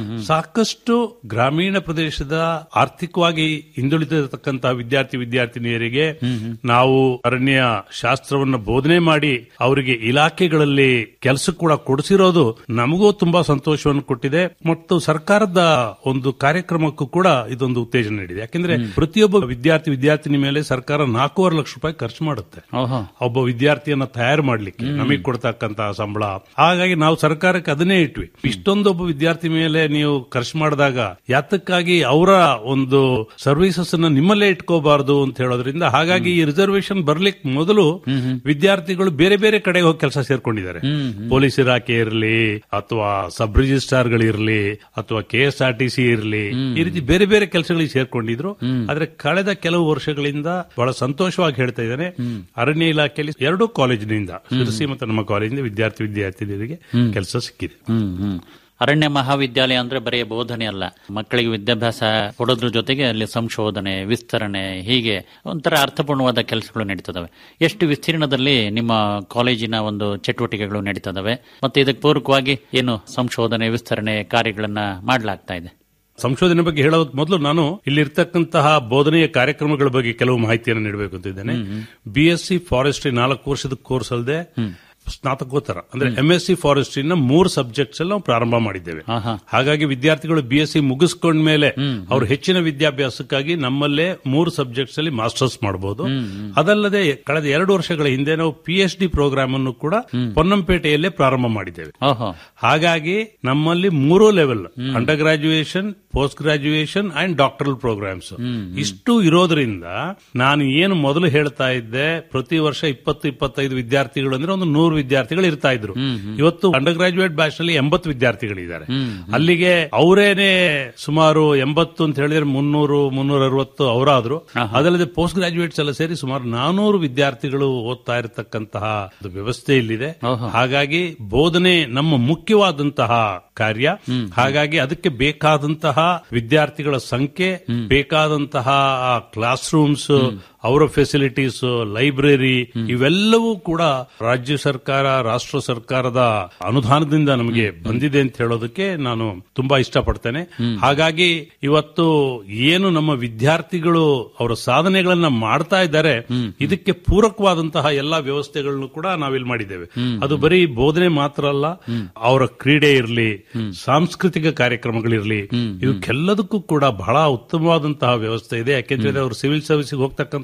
ಸಾಕಷ್ಟು ಗ್ರಾಮೀಣ ಪ್ರದೇಶದ ಆರ್ಥಿಕವಾಗಿ ಹಿಂದುಳಿದಿರತಕ್ಕಂತಹ ವಿದ್ಯಾರ್ಥಿ ವಿದ್ಯಾರ್ಥಿನಿಯರಿಗೆ ನಾವು ಅರಣ್ಯ ಶಾಸ್ತ್ರವನ್ನು ಬೋಧನೆ ಮಾಡಿ ಅವರಿಗೆ ಇಲಾಖೆಗಳಲ್ಲಿ ಕೆಲಸ ಕೂಡ ಕೊಡಿಸಿರೋದು ನಮಗೂ ತುಂಬಾ ಸಂತೋಷವನ್ನು ಕೊಟ್ಟಿದೆ ಮತ್ತು ಸರ್ಕಾರದ ಒಂದು ಕಾರ್ಯಕ್ರಮಕ್ಕೂ ಕೂಡ ಇದೊಂದು ಉತ್ತೇಜನ ನೀಡಿದೆ ಯಾಕೆಂದ್ರೆ ಪ್ರತಿಯೊಬ್ಬ ವಿದ್ಯಾರ್ಥಿ ವಿದ್ಯಾರ್ಥಿನಿ ಮೇಲೆ ಸರ್ಕಾರ ನಾಲ್ಕೂವರೆ ಲಕ್ಷ ರೂಪಾಯಿ ಖರ್ಚು ಮಾಡುತ್ತೆ ಓಹೋ ಒಬ್ಬ ವಿದ್ಯಾರ್ಥಿಯನ್ನ ತಯಾರು ಮಾಡ್ಲಿಕ್ಕೆ ನಮಗೆ ಕೊಡ್ತಕ್ಕಂತಹ ಸಂಬಳ ಹಾಗಾಗಿ ನಾವು ಸರ್ಕಾರಕ್ಕೆ ಅದನ್ನೇ ಇಟ್ವಿ ಇಷ್ಟೊಂದೊಬ್ಬ ವಿದ್ಯಾರ್ಥಿ ಮೇಲೆ ನೀವು ಖರ್ಚು ಮಾಡಿದಾಗ ಯಾತಕ್ಕಾಗಿ ಅವರ ಒಂದು ಸರ್ವಿಸಸ್ ಅನ್ನ ನಿಮ್ಮಲ್ಲೇ ಇಟ್ಕೋಬಾರದು ಅಂತ ಹೇಳೋದ್ರಿಂದ ಹಾಗಾಗಿ ಈ ರಿಸರ್ವೇಶನ್ ಬರ್ಲಿಕ್ಕೆ ಮೊದಲು ವಿದ್ಯಾರ್ಥಿಗಳು ಬೇರೆ ಬೇರೆ ಕಡೆಗೆ ಹೋಗಿ ಕೆಲಸ ಸೇರ್ಕೊಂಡಿದ್ದಾರೆ ಪೊಲೀಸ್ ಇಲಾಖೆ ಇರಲಿ ಅಥವಾ ಸಬ್ ರಿಜಿಸ್ಟ್ರಾರ್ಗಳಿರ್ಲಿ ಅಥವಾ K S R T C ಇರಲಿ ಈ ರೀತಿ ಬೇರೆ ಬೇರೆ ಕೆಲಸಗಳಿಗೆ ಸೇರ್ಕೊಂಡಿದ್ರು ಆದ್ರೆ ಕಳೆದ ಕೆಲವು ವರ್ಷಗಳಿಂದ ಬಹಳ ಸಂತೋಷವಾಗಿ ಹೇಳ್ತಾ ಇದ್ದೇನೆ ಅರಣ್ಯ ಇಲಾಖೆಯಲ್ಲಿ ಎರಡೂ ಕಾಲೇಜಿನಿಂದ ಶಿರಸಿ ಮತ್ತು ನಮ್ಮ ಕಾಲೇಜಿನ ವಿದ್ಯಾರ್ಥಿ ವಿದ್ಯಾರ್ಥಿನಿಯರಿಗೆ ಕೆಲಸ ಸಿಕ್ಕಿದೆ ಹ್ಮ್ ಹ್ಮ್ ಅರಣ್ಯ ಮಹಾವಿದ್ಯಾಲಯ ಅಂದ್ರೆ ಬರೀ ಬೋಧನೆ ಅಲ್ಲ ಮಕ್ಕಳಿಗೆ ವಿದ್ಯಾಭ್ಯಾಸ ಕೊಡೋದ್ರ ಜೊತೆಗೆ ಅಲ್ಲಿ ಸಂಶೋಧನೆ ವಿಸ್ತರಣೆ ಹೀಗೆ ಒಂಥರ ಅರ್ಥಪೂರ್ಣವಾದ ಕೆಲಸಗಳು ನಡೀತದವೆ ಎಷ್ಟು ವಿಸ್ತೀರ್ಣದಲ್ಲಿ ನಿಮ್ಮ ಕಾಲೇಜಿನ ಒಂದು ಚಟುವಟಿಕೆಗಳು ನಡೀತದವೆ ಮತ್ತೆ ಇದಕ್ಕೆ ಪೂರಕವಾಗಿ ಏನು ಸಂಶೋಧನೆ ವಿಸ್ತರಣೆ ಕಾರ್ಯಗಳನ್ನ ಮಾಡಲಾಗ್ತಾ ಇದೆ ಸಂಶೋಧನೆ ಬಗ್ಗೆ ಹೇಳೋದಕ್ಕೆ ಮೊದಲು ನಾನು ಇಲ್ಲಿ ಇರ್ತಕ್ಕಂತಹ ಬೋಧನೆಯ ಕಾರ್ಯಕ್ರಮಗಳ ಬಗ್ಗೆ ಕೆಲವು ಮಾಹಿತಿಯನ್ನು ನೀಡಬೇಕು ಅಂತ ಇದ್ದೇನೆ ಬಿ ಎಸ್ ಸಿ ಫಾರೆಸ್ಟ್ರಿ ನಾಲ್ಕು ವರ್ಷದ ಕೋರ್ಸ್ ಅಲ್ಲದೆ ಸ್ನಾತಕೋತ್ತರ ಅಂದ್ರೆ ಎಂ ಎಸ್ ಸಿ ಫಾರೆಸ್ಟ್ರಿನ ಮೂರು ಸಬ್ಜೆಕ್ಟ್ಸ್ ಅಲ್ಲಿ ನಾವು ಪ್ರಾರಂಭ ಮಾಡಿದ್ದೇವೆ ಆಹಾ. ಹಾಗಾಗಿ ವಿದ್ಯಾರ್ಥಿಗಳು ಬಿ ಎಸ್ ಸಿ ಮುಗಿಸ್ಕೊಂಡ್ಮೇಲೆ ಅವರು ಹೆಚ್ಚಿನ ವಿದ್ಯಾಭ್ಯಾಸಕ್ಕಾಗಿ ನಮ್ಮಲ್ಲೇ ಮೂರು ಸಬ್ಜೆಕ್ಟ್ಸ್ ಅಲ್ಲಿ ಮಾಸ್ಟರ್ಸ್ ಮಾಡಬಹುದು ಅದಲ್ಲದೆ ಕಳೆದ ಎರಡು ವರ್ಷಗಳ ಹಿಂದೆ ನಾವು ಪಿ ಎಚ್ ಡಿ ಪ್ರೋಗ್ರಾಮ್ ಅನ್ನು ಕೂಡ ಪೊನ್ನಂಪೇಟೆಯಲ್ಲೇ ಪ್ರಾರಂಭ ಮಾಡಿದ್ದೇವೆ ಓಹೋ ಹಾಗಾಗಿ ನಮ್ಮಲ್ಲಿ ಮೂರು level under graduation post graduation and doctoral programmes ಇಷ್ಟು ಇರೋದ್ರಿಂದ ನಾನು ಏನು ಮೊದಲು ಹೇಳ್ತಾ ಇದ್ದೆ ಪ್ರತಿ ವರ್ಷ ಇಪ್ಪತ್ತು ಇಪ್ಪತ್ತೈದು ವಿದ್ಯಾರ್ಥಿಗಳು ಅಂದ್ರೆ ಒಂದು ನೂರು ವಿದ್ಯಾರ್ಥಿಗಳು ಇರ್ತಾ ಇದ್ರು ಇವತ್ತು ಅಂಡರ್ ಗ್ರಾಜುಯೇಟ್ ಬ್ಯಾಚ್ ನಲ್ಲಿ ಎಂಬತ್ತು ವಿದ್ಯಾರ್ಥಿಗಳಿದ್ದಾರೆ ಅಲ್ಲಿಗೆ ಅವರೇನೆ ಸುಮಾರು ಎಂಬತ್ತು ಅಂತ ಹೇಳಿದ್ರೆ ಮುನ್ನೂರು ಮುನ್ನೂರ ಅರವತ್ತು ಅವರಾದ್ರು ಅದಲ್ಲದೆ ಪೋಸ್ಟ್ ಗ್ರಾಜುಯೇಟ್ಸ್ ಎಲ್ಲ ಸೇರಿ ಸುಮಾರು ನಾನೂರು ವಿದ್ಯಾರ್ಥಿಗಳು ಓದ್ತಾ ಇರತಕ್ಕಂತಹ ಒಂದು ವ್ಯವಸ್ಥೆ ಇಲ್ಲಿದೆ ಹಾಗಾಗಿ ಬೋಧನೆ ನಮ್ಮ ಮುಖ್ಯವಾದಂತಹ ಕಾರ್ಯ ಹಾಗಾಗಿ ಅದಕ್ಕೆ ಬೇಕಾದಂತಹ ವಿದ್ಯಾರ್ಥಿಗಳ ಸಂಖ್ಯೆ ಬೇಕಾದಂತಹ ಕ್ಲಾಸ್ ರೂಮ್ಸ್ ಅವರ ಫೆಸಿಲಿಟೀಸ್ ಲೈಬ್ರರಿ ಇವೆಲ್ಲವೂ ಕೂಡ ರಾಜ್ಯ ಸರ್ಕಾರ ರಾಷ್ಟ್ರ ಸರ್ಕಾರದ ಅನುದಾನದಿಂದ ನಮಗೆ ಬಂದಿದೆ ಅಂತ ಹೇಳೋದಕ್ಕೆ ನಾನು ತುಂಬಾ ಇಷ್ಟಪಡ್ತೇನೆ ಹಾಗಾಗಿ ಇವತ್ತು ಏನು ನಮ್ಮ ವಿದ್ಯಾರ್ಥಿಗಳು ಅವರ ಸಾಧನೆಗಳನ್ನ ಮಾಡ್ತಾ ಇದ್ದಾರೆ ಇದಕ್ಕೆ ಪೂರಕವಾದಂತಹ ಎಲ್ಲಾ ವ್ಯವಸ್ಥೆಗಳನ್ನು ಕೂಡ ನಾವಿಲ್ಲಿ ಮಾಡಿದ್ದೇವೆ ಅದು ಬರೀ ಬೋಧನೆ ಮಾತ್ರ ಅಲ್ಲ ಅವರ ಕ್ರೀಡೆ ಇರಲಿ ಸಾಂಸ್ಕೃತಿಕ ಕಾರ್ಯಕ್ರಮಗಳಿರಲಿ ಇವಕ್ಕೆಲ್ಲದಕ್ಕೂ ಕೂಡ ಬಹಳ ಉತ್ತಮವಾದಂತಹ ವ್ಯವಸ್ಥೆ ಇದೆ ಯಾಕೆಂದ್ರೆ ಅವರು ಸಿವಿಲ್ ಸರ್ವಿಸ್ ಹೋಗ್ತಕ್ಕಂಥ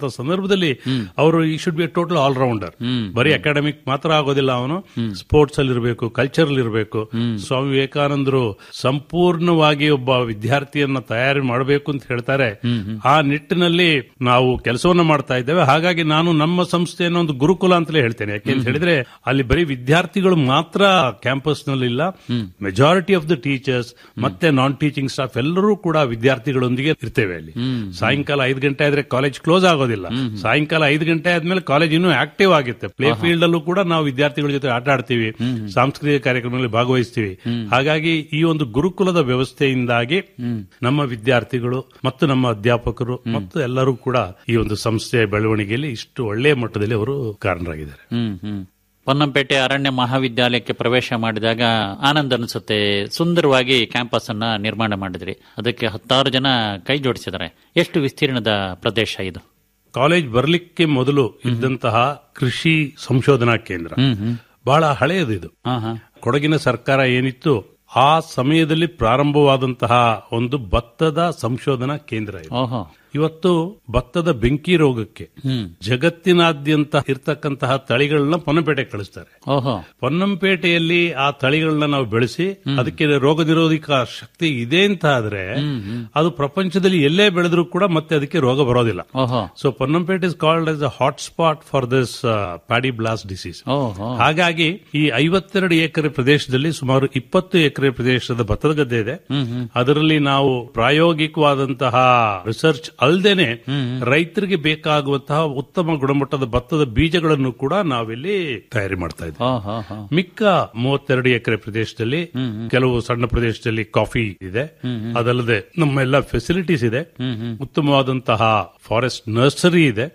ಮಾಡ್ತಕ್ಕಂಥ ಸಂದರ್ಭದಲ್ಲಿ ಅವರು ಈ ಶುಡ್ ಬಿ ಟೋಟಲ್ ಆಲ್ರೌಂಡರ್ ಬರೀ ಅಕಾಡೆಮಿಕ್ ಮಾತ್ರ ಆಗೋದಿಲ್ಲ ಅವನು ಸ್ಪೋರ್ಟ್ಸ್ ಅಲ್ಲಿ ಇರಬೇಕು ಕಲ್ಚರಲ್ ಇರಬೇಕು ಸ್ವಾಮಿ ವಿವೇಕಾನಂದರು ಸಂಪೂರ್ಣವಾಗಿ ಒಬ್ಬ ವಿದ್ಯಾರ್ಥಿಯನ್ನ ತಯಾರಿ ಮಾಡಬೇಕು ಅಂತ ಹೇಳ್ತಾರೆ ಆ ನಿಟ್ಟಿನಲ್ಲಿ ನಾವು ಕೆಲಸವನ್ನ ಮಾಡ್ತಾ ಇದ್ದೇವೆ ಹಾಗಾಗಿ ನಾನು ನಮ್ಮ ಸಂಸ್ಥೆಯನ್ನು ಒಂದು ಗುರುಕುಲ ಅಂತಲೇ ಹೇಳ್ತೇನೆ ಯಾಕೆ ಅಂತ ಹೇಳಿದ್ರೆ ಅಲ್ಲಿ ಬರೀ ವಿದ್ಯಾರ್ಥಿಗಳು ಮಾತ್ರ ಕ್ಯಾಂಪಸ್ ನಲ್ಲಿ ಇಲ್ಲ ಮೆಜಾರಿಟಿ ಆಫ್ ದ ಟೀಚರ್ಸ್ ಮತ್ತೆ ನಾನ್ ಟೀಚಿಂಗ್ ಸ್ಟಾಫ್ ಎಲ್ಲರೂ ಕೂಡ ವಿದ್ಯಾರ್ಥಿಗಳೊಂದಿಗೆ ಇರ್ತೇವೆ ಅಲ್ಲಿ ಸಾಯಂಕಾಲ ಐದು ಗಂಟೆ ಆದ್ರೆ ಕಾಲೇಜ್ ಕ್ಲೋಸ್ ಆಗೋದಿಲ್ಲ ಸಾಯಂಕಾಲ ಐದು ಗಂಟೆ ಆದ್ಮೇಲೆ ಕಾಲೇಜ್ ಇನ್ನೂ ಆಕ್ಟಿವ್ ಆಗುತ್ತೆ ಪ್ಲೇ ಫೀಲ್ಡ್ ಅಲ್ಲೂ ಕೂಡ ನಾವು ವಿದ್ಯಾರ್ಥಿಗಳ ಜೊತೆ ಆಟ ಆಡ್ತೀವಿ ಸಾಂಸ್ಕೃತಿಕ ಕಾರ್ಯಕ್ರಮಗಳಲ್ಲಿ ಭಾಗವಹಿಸ್ತೀವಿ ಹಾಗಾಗಿ ಈ ಒಂದು ಗುರುಕುಲದ ವ್ಯವಸ್ಥೆಯಿಂದಾಗಿ ನಮ್ಮ ವಿದ್ಯಾರ್ಥಿಗಳು ಮತ್ತು ನಮ್ಮ ಅಧ್ಯಾಪಕರು ಮತ್ತು ಎಲ್ಲರೂ ಕೂಡ ಈ ಒಂದು ಸಂಸ್ಥೆಯ ಬೆಳವಣಿಗೆಯಲ್ಲಿ ಇಷ್ಟು ಒಳ್ಳೆಯ ಮಟ್ಟದಲ್ಲಿ ಅವರು ಕಾರಣರಾಗಿದ್ದಾರೆ ಹ್ಮ್ ಹ್ಮ್ ಪೊನ್ನಂಪೇಟೆ ಅರಣ್ಯ ಮಹಾವಿದ್ಯಾಲಯಕ್ಕೆ ಪ್ರವೇಶ ಮಾಡಿದಾಗ ಆನಂದ ಅನಿಸುತ್ತೆ ಸುಂದರವಾಗಿ ಕ್ಯಾಂಪಸ್ ಅನ್ನ ನಿರ್ಮಾಣ ಮಾಡಿದ್ರಿ ಅದಕ್ಕೆ ಹತ್ತಾರು ಜನ ಕೈ ಜೋಡಿಸಿದ್ದಾರೆ ಎಷ್ಟು ವಿಸ್ತೀರ್ಣದ ಪ್ರದೇಶ ಇದು ಕಾಲೇಜ್ ಬರಲಿಕ್ಕೆ ಮೊದಲು ಇದ್ದಂತಹ ಕೃಷಿ ಸಂಶೋಧನಾ ಕೇಂದ್ರ ಬಹಳ ಹಳೆಯದು ಇದು ಹಾ ಹಾ ಕೊಡಗಿನ ಸರ್ಕಾರ ಏನಿತ್ತು ಆ ಸಮಯದಲ್ಲಿ ಪ್ರಾರಂಭವಾದಂತಹ ಒಂದು ಭತ್ತದ ಸಂಶೋಧನಾ ಕೇಂದ್ರ ಇದು ಓಹೋ ಇವತ್ತು ಭತ್ತದ ಬೆಂಕಿ ರೋಗಕ್ಕೆ ಹ್ಮ್ ಜಗತ್ತಿನಾದ್ಯಂತ ಇರ್ತಕ್ಕಂತಹ ತಳಿಗಳನ್ನ ಪೊನ್ನಪೇಟೆಗೆ ಕಳಿಸ್ತಾರೆ ಓಹೋ ಪೊನ್ನಂಪೇಟೆಯಲ್ಲಿ ಆ ತಳಿಗಳನ್ನ ನಾವು ಬೆಳೆಸಿ ಅದಕ್ಕೆ ರೋಗ ನಿರೋಧಕ ಶಕ್ತಿ ಇದೆ ಅಂತ ಆದ್ರೆ ಅದು ಪ್ರಪಂಚದಲ್ಲಿ ಎಲ್ಲೇ ಬೆಳೆದ್ರೂ ಕೂಡ ಮತ್ತೆ ಅದಕ್ಕೆ ರೋಗ ಬರೋದಿಲ್ಲ ಓಹೋ so Ponnampet is called as a hot spot for this paddy blast disease ಓಹೋ ಹಾಗಾಗಿ ಈ ಐವತ್ತೆರಡು ಎಕರೆ ಪ್ರದೇಶದಲ್ಲಿ ಸುಮಾರು ಇಪ್ಪತ್ತು ಎಕರೆ ಪ್ರದೇಶದ ಭತ್ತದ ಗದ್ದೆ ಇದೆ ಅದರಲ್ಲಿ ನಾವು ಪ್ರಾಯೋಗಿಕವಾದಂತಹ ರಿಸರ್ಚ್ ಅಲ್ಲದೇನೆ ರೈತರಿಗೆ ಬೇಕಾಗುವಂತಹ ಉತ್ತಮ ಗುಣಮಟ್ಟದ ಭತ್ತದ ಬೀಜಗಳನ್ನು ಕೂಡ ನಾವಿಲ್ಲಿ ತಯಾರಿ ಮಾಡ್ತಾ ಇದ್ದೇವೆ ಓಹೋ ಹೋ. ಮಿಕ್ಕ ಮೂವತ್ತೆರಡು ಎಕರೆ ಪ್ರದೇಶದಲ್ಲಿ ಕೆಲವು ಸಣ್ಣ ಪ್ರದೇಶದಲ್ಲಿ ಕಾಫಿ ಇದೆ ಅದಲ್ಲದೆ ನಮ್ಮ ಎಲ್ಲ ಫೆಸಿಲಿಟೀಸ್ ಇದೆ ಉತ್ತಮವಾದಂತಹ ಫಾರೆಸ್ಟ್ ನರ್ಸರಿ ಇದೆ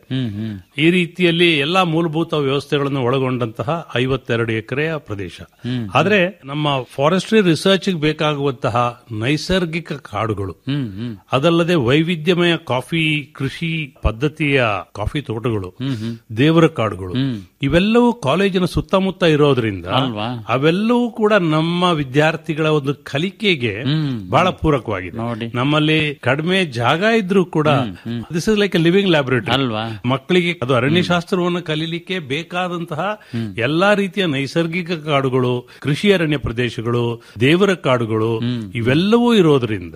ಈ ರೀತಿಯಲ್ಲಿ ಎಲ್ಲಾ ಮೂಲಭೂತ ವ್ಯವಸ್ಥೆಗಳನ್ನು ಒಳಗೊಂಡಂತಹ ಐವತ್ತೆರಡು ಎಕರೆಯ ಪ್ರದೇಶ ಆದ್ರೆ ನಮ್ಮ ಫಾರೆಸ್ಟ್ರಿ ರಿಸರ್ಚ್ ಬೇಕಾಗುವಂತಹ ನೈಸರ್ಗಿಕ ಕಾಡುಗಳು ಅದಲ್ಲದೆ ವೈವಿಧ್ಯಮಯ ಕಾಫಿ ಕೃಷಿ ಪದ್ಧತಿಯ ಕಾಫಿ ತೋಟಗಳು ದೇವರ ಕಾಡುಗಳು ಇವೆಲ್ಲವೂ ಕಾಲೇಜಿನ ಸುತ್ತಮುತ್ತ ಇರೋದ್ರಿಂದ ಅಲ್ವಾ? ಅವೆಲ್ಲವೂ ಕೂಡ ನಮ್ಮ ವಿದ್ಯಾರ್ಥಿಗಳ ಒಂದು ಕಲಿಕೆಗೆ ಬಹಳ ಪೂರಕವಾಗಿದೆ ನೋಡಿ. ನಮ್ಮಲ್ಲಿ ಕಡಿಮೆ ಜಾಗ ಇದ್ರೂ ಕೂಡ this is like a living laboratory ಅಲ್ವಾ? ಮಕ್ಕಳಿಗೆ ಅದು ಅರಣ್ಯಶಾಸ್ತ್ರವನ್ನು ಕಲೀಲಿಕ್ಕೆ ಬೇಕಾದಂತಹ ಎಲ್ಲಾ ರೀತಿಯ ನೈಸರ್ಗಿಕ ಕಾಡುಗಳು ಕೃಷಿ ಅರಣ್ಯ ಪ್ರದೇಶಗಳು ದೇವರ ಕಾಡುಗಳು ಇವೆಲ್ಲವೂ ಇರೋದ್ರಿಂದ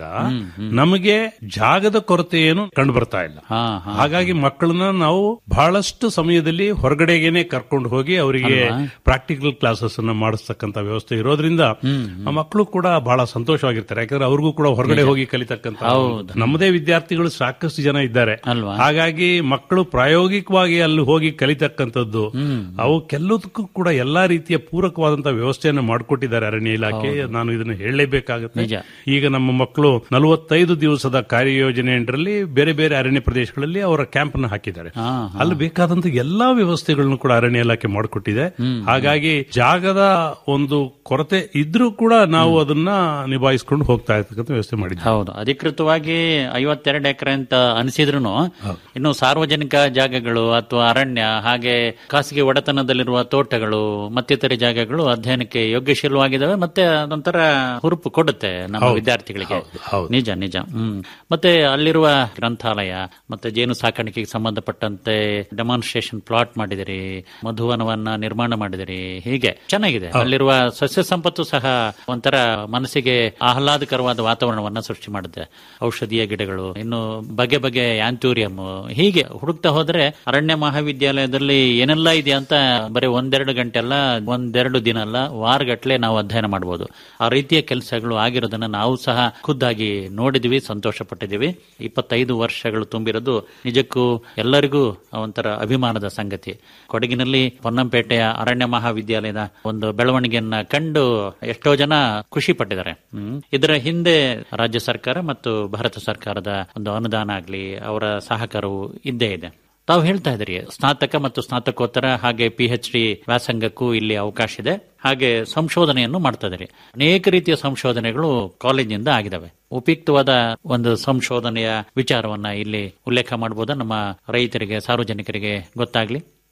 ನಮಗೆ ಜಾಗದ ಕೊರತೆ ಏನು ಕಂಡು ಬರ್ತಾ ಇಲ್ಲ ಹಾ ಹಾ ಹಾಗಾಗಿ ಮಕ್ಕಳನ್ನ ನಾವು ಬಹಳಷ್ಟು ಸಮಯದಲ್ಲಿ ಹೊರಗಡೆಗೇನೆ ಕರ್ಕೊಂಡು ಹೋಗಿ ಅವರಿಗೆ ಪ್ರಾಕ್ಟಿಕಲ್ ಕ್ಲಾಸಸ್ ಅನ್ನ ಮಾಡಿಸ್ತಕ್ಕಂತ ವ್ಯವಸ್ಥೆ ಇರೋದ್ರಿಂದ ಆ ಮಕ್ಕಳು ಕೂಡ ಬಹಳ ಸಂತೋಷವಾಗಿರ್ತಾರೆ ಯಾಕಂದ್ರೆ ಅವ್ರಿಗೂ ಕೂಡ ಹೊರಗಡೆ ಹೋಗಿ ಕಲಿತಕ್ಕಂತ ನಮ್ಮದೇ ವಿದ್ಯಾರ್ಥಿಗಳು ಸಾಕಷ್ಟು ಜನ ಇದ್ದಾರೆ ಅಲ್ವಾ? ಹಾಗಾಗಿ ಮಕ್ಕಳು ಪ್ರಾಯೋಗಿಕವಾಗಿ ಅಲ್ಲಿ ಹೋಗಿ ಕಲಿತಕ್ಕಂಥದ್ದು ಅವಕ್ಕೆಲ್ಲದಕ್ಕೂ ಕೂಡ ಎಲ್ಲಾ ರೀತಿಯ ಪೂರಕವಾದಂತಹ ವ್ಯವಸ್ಥೆಯನ್ನು ಮಾಡಿಕೊಟ್ಟಿದ್ದಾರೆ ಅರಣ್ಯ ಇಲಾಖೆ ನಾನು ಇದನ್ನು ಹೇಳಲೇಬೇಕಾಗುತ್ತೆ ನಿಜ. ಈಗ ನಮ್ಮ ಮಕ್ಕಳು ನಲವತ್ತೈದು ದಿವಸದ ಕಾರ್ಯಯೋಜನೆಯಲ್ಲಿ ಬೇರೆ ಬೇರೆ ಅರಣ್ಯ ಪ್ರದೇಶಗಳಲ್ಲಿ ಅವರ ಕ್ಯಾಂಪ್ ಅನ್ನು ಹಾಕಿದ್ದಾರೆ ಹಾ, ಅಲ್ಲಿ ಬೇಕಾದಂತ ಎಲ್ಲಾ ವ್ಯವಸ್ಥೆಗಳನ್ನು ಕೂಡ ಅರಣ್ಯ ಇಲಾಖೆ ಮಾಡಿಕೊಟ್ಟಿದೆ ಹಾಗಾಗಿ ಜಾಗದ ಒಂದು ಕೊರತೆ ಇದ್ರೂ ಕೂಡ ನಾವು ಅದನ್ನ ನಿಭಾಯಿಸಿಕೊಂಡು ಹೋಗ್ತಾ ಇರ್ತಕ್ಕಂಥ ವ್ಯವಸ್ಥೆ ಮಾಡಿದ್ದೀವಿ ಹೌದು ಅಧಿಕೃತವಾಗಿ ಐವತ್ತೆರಡು ಎಕರೆ ಅಂತ ಅನಿಸಿದ್ರು ಇನ್ನು ಸಾರ್ವಜನಿಕ ಜಾಗಗಳು ಅಥವಾ ಅರಣ್ಯ ಹಾಗೆ ಖಾಸಗಿ ಒಡೆತನದಲ್ಲಿರುವ ತೋಟಗಳು ಮತ್ತಿತರೆ ಜಾಗಗಳು ಅಧ್ಯಯನಕ್ಕೆ ಯೋಗ್ಯಶೀಲವಾಗಿದ್ದಾವೆ ಮತ್ತೆ ಅದೊಂಥರ ಹುರುಪು ಕೊಡುತ್ತೆ ನಮ್ಮ ವಿದ್ಯಾರ್ಥಿಗಳಿಗೆ ಹೌದು. ನಿಜ ನಿಜ ಹ್ಮ್ ಮತ್ತೆ ಅಲ್ಲಿರುವ ಗ್ರಂಥಾಲಯ ಮತ್ತೆ ಜೇನು ಸಾಕಾಣಿಕೆಗೆ ಸಂಬಂಧಪಟ್ಟಂತೆ ಡೆಮಾನ್ಸ್ಟ್ರೇಷನ್ ಪ್ಲಾಟ್ ಮಾಡಿದಿರಿ ಮಧುವನವನ್ನ ನಿರ್ಮಾಣ ಮಾಡಿದಿರಿ ಹೀಗೆ ಚೆನ್ನಾಗಿದೆ ಅಲ್ಲಿರುವ ಸಸ್ಯ ಸಂಪತ್ತು ಸಹ ಒಂಥರ ಮನಸ್ಸಿಗೆ ಆಹ್ಲಾದಕರವಾದ ವಾತಾವರಣವನ್ನ ಸೃಷ್ಟಿ ಮಾಡುತ್ತೆ ಔಷಧೀಯ ಗಿಡಗಳು ಇನ್ನು ಬಗೆ ಬಗೆ ಆಂಥೂರಿಯಂ ಹೀಗೆ ಹುಡುಕ್ತಾ ಹೋದ್ರೆ ಅರಣ್ಯ ಮಹಾವಿದ್ಯಾಲಯದಲ್ಲಿ ಏನೆಲ್ಲ ಇದೆ ಅಂತ ಬರೀ ಒಂದೆರಡು ಗಂಟೆ ಅಲ್ಲ ಒಂದೆರಡು ದಿನ ಅಲ್ಲ ವಾರಗಟ್ಲೆ ನಾವು ಅಧ್ಯಯನ ಮಾಡಬಹುದು ಆ ರೀತಿಯ ಕೆಲಸಗಳು ಆಗಿರೋದನ್ನ ನಾವು ಸಹ ಖುದ್ದಾಗಿ ನೋಡಿದ್ವಿ ಸಂತೋಷ ಪಟ್ಟಿದ್ದೀವಿ ಇಪ್ಪತ್ತೈದು ವರ್ಷಗಳು ತುಂಬಿರೋದು ನಿಜಕ್ಕೂ ಎಲ್ಲರಿಗೂ ಒಂಥರ ಅಭಿಮಾನದ ಸಂಗತಿ ಕೊಡಗಿನಲ್ಲಿ ಪೊನ್ನಂಪೇಟೆಯ ಅರಣ್ಯ ಮಹಾವಿದ್ಯಾಲಯದ ಒಂದು ಬೆಳವಣಿಗೆಯನ್ನ ಕಂಡು ಎಷ್ಟೋ ಜನ ಖುಷಿ ಪಟ್ಟಿದ್ದಾರೆ ಹ್ಮ್. ಇದರ ಹಿಂದೆ ರಾಜ್ಯ ಸರ್ಕಾರ ಮತ್ತು ಭಾರತ ಸರ್ಕಾರದ ಒಂದು ಅನುದಾನ ಆಗ್ಲಿ ಅವರ ಸಹಕಾರವು ಇದ್ದೇ ಇದೆ ತಾವು ಹೇಳ್ತಾ ಇದ್ರಿ ಸ್ನಾತಕ ಮತ್ತು ಸ್ನಾತಕೋತ್ತರ ಹಾಗೆ ಪಿ ಎಚ್ ಡಿ ವ್ಯಾಸಂಗಕ್ಕೂ ಇಲ್ಲಿ ಅವಕಾಶ ಇದೆ ಹಾಗೆ ಸಂಶೋಧನೆಯನ್ನು ಮಾಡ್ತಾ ಇದ್ರಿ ಅನೇಕ ರೀತಿಯ ಸಂಶೋಧನೆಗಳು ಕಾಲೇಜಿನಿಂದ ಆಗಿದಾವೆ ಉಪಯುಕ್ತವಾದ ಒಂದು ಸಂಶೋಧನೆಯ ವಿಚಾರವನ್ನ ಇಲ್ಲಿ ಉಲ್ಲೇಖ ಮಾಡಬಹುದಾ ನಮ್ಮ ರೈತರಿಗೆ ಸಾರ್ವಜನಿಕರಿಗೆ ಗೊತ್ತಾಗ್ಲಿ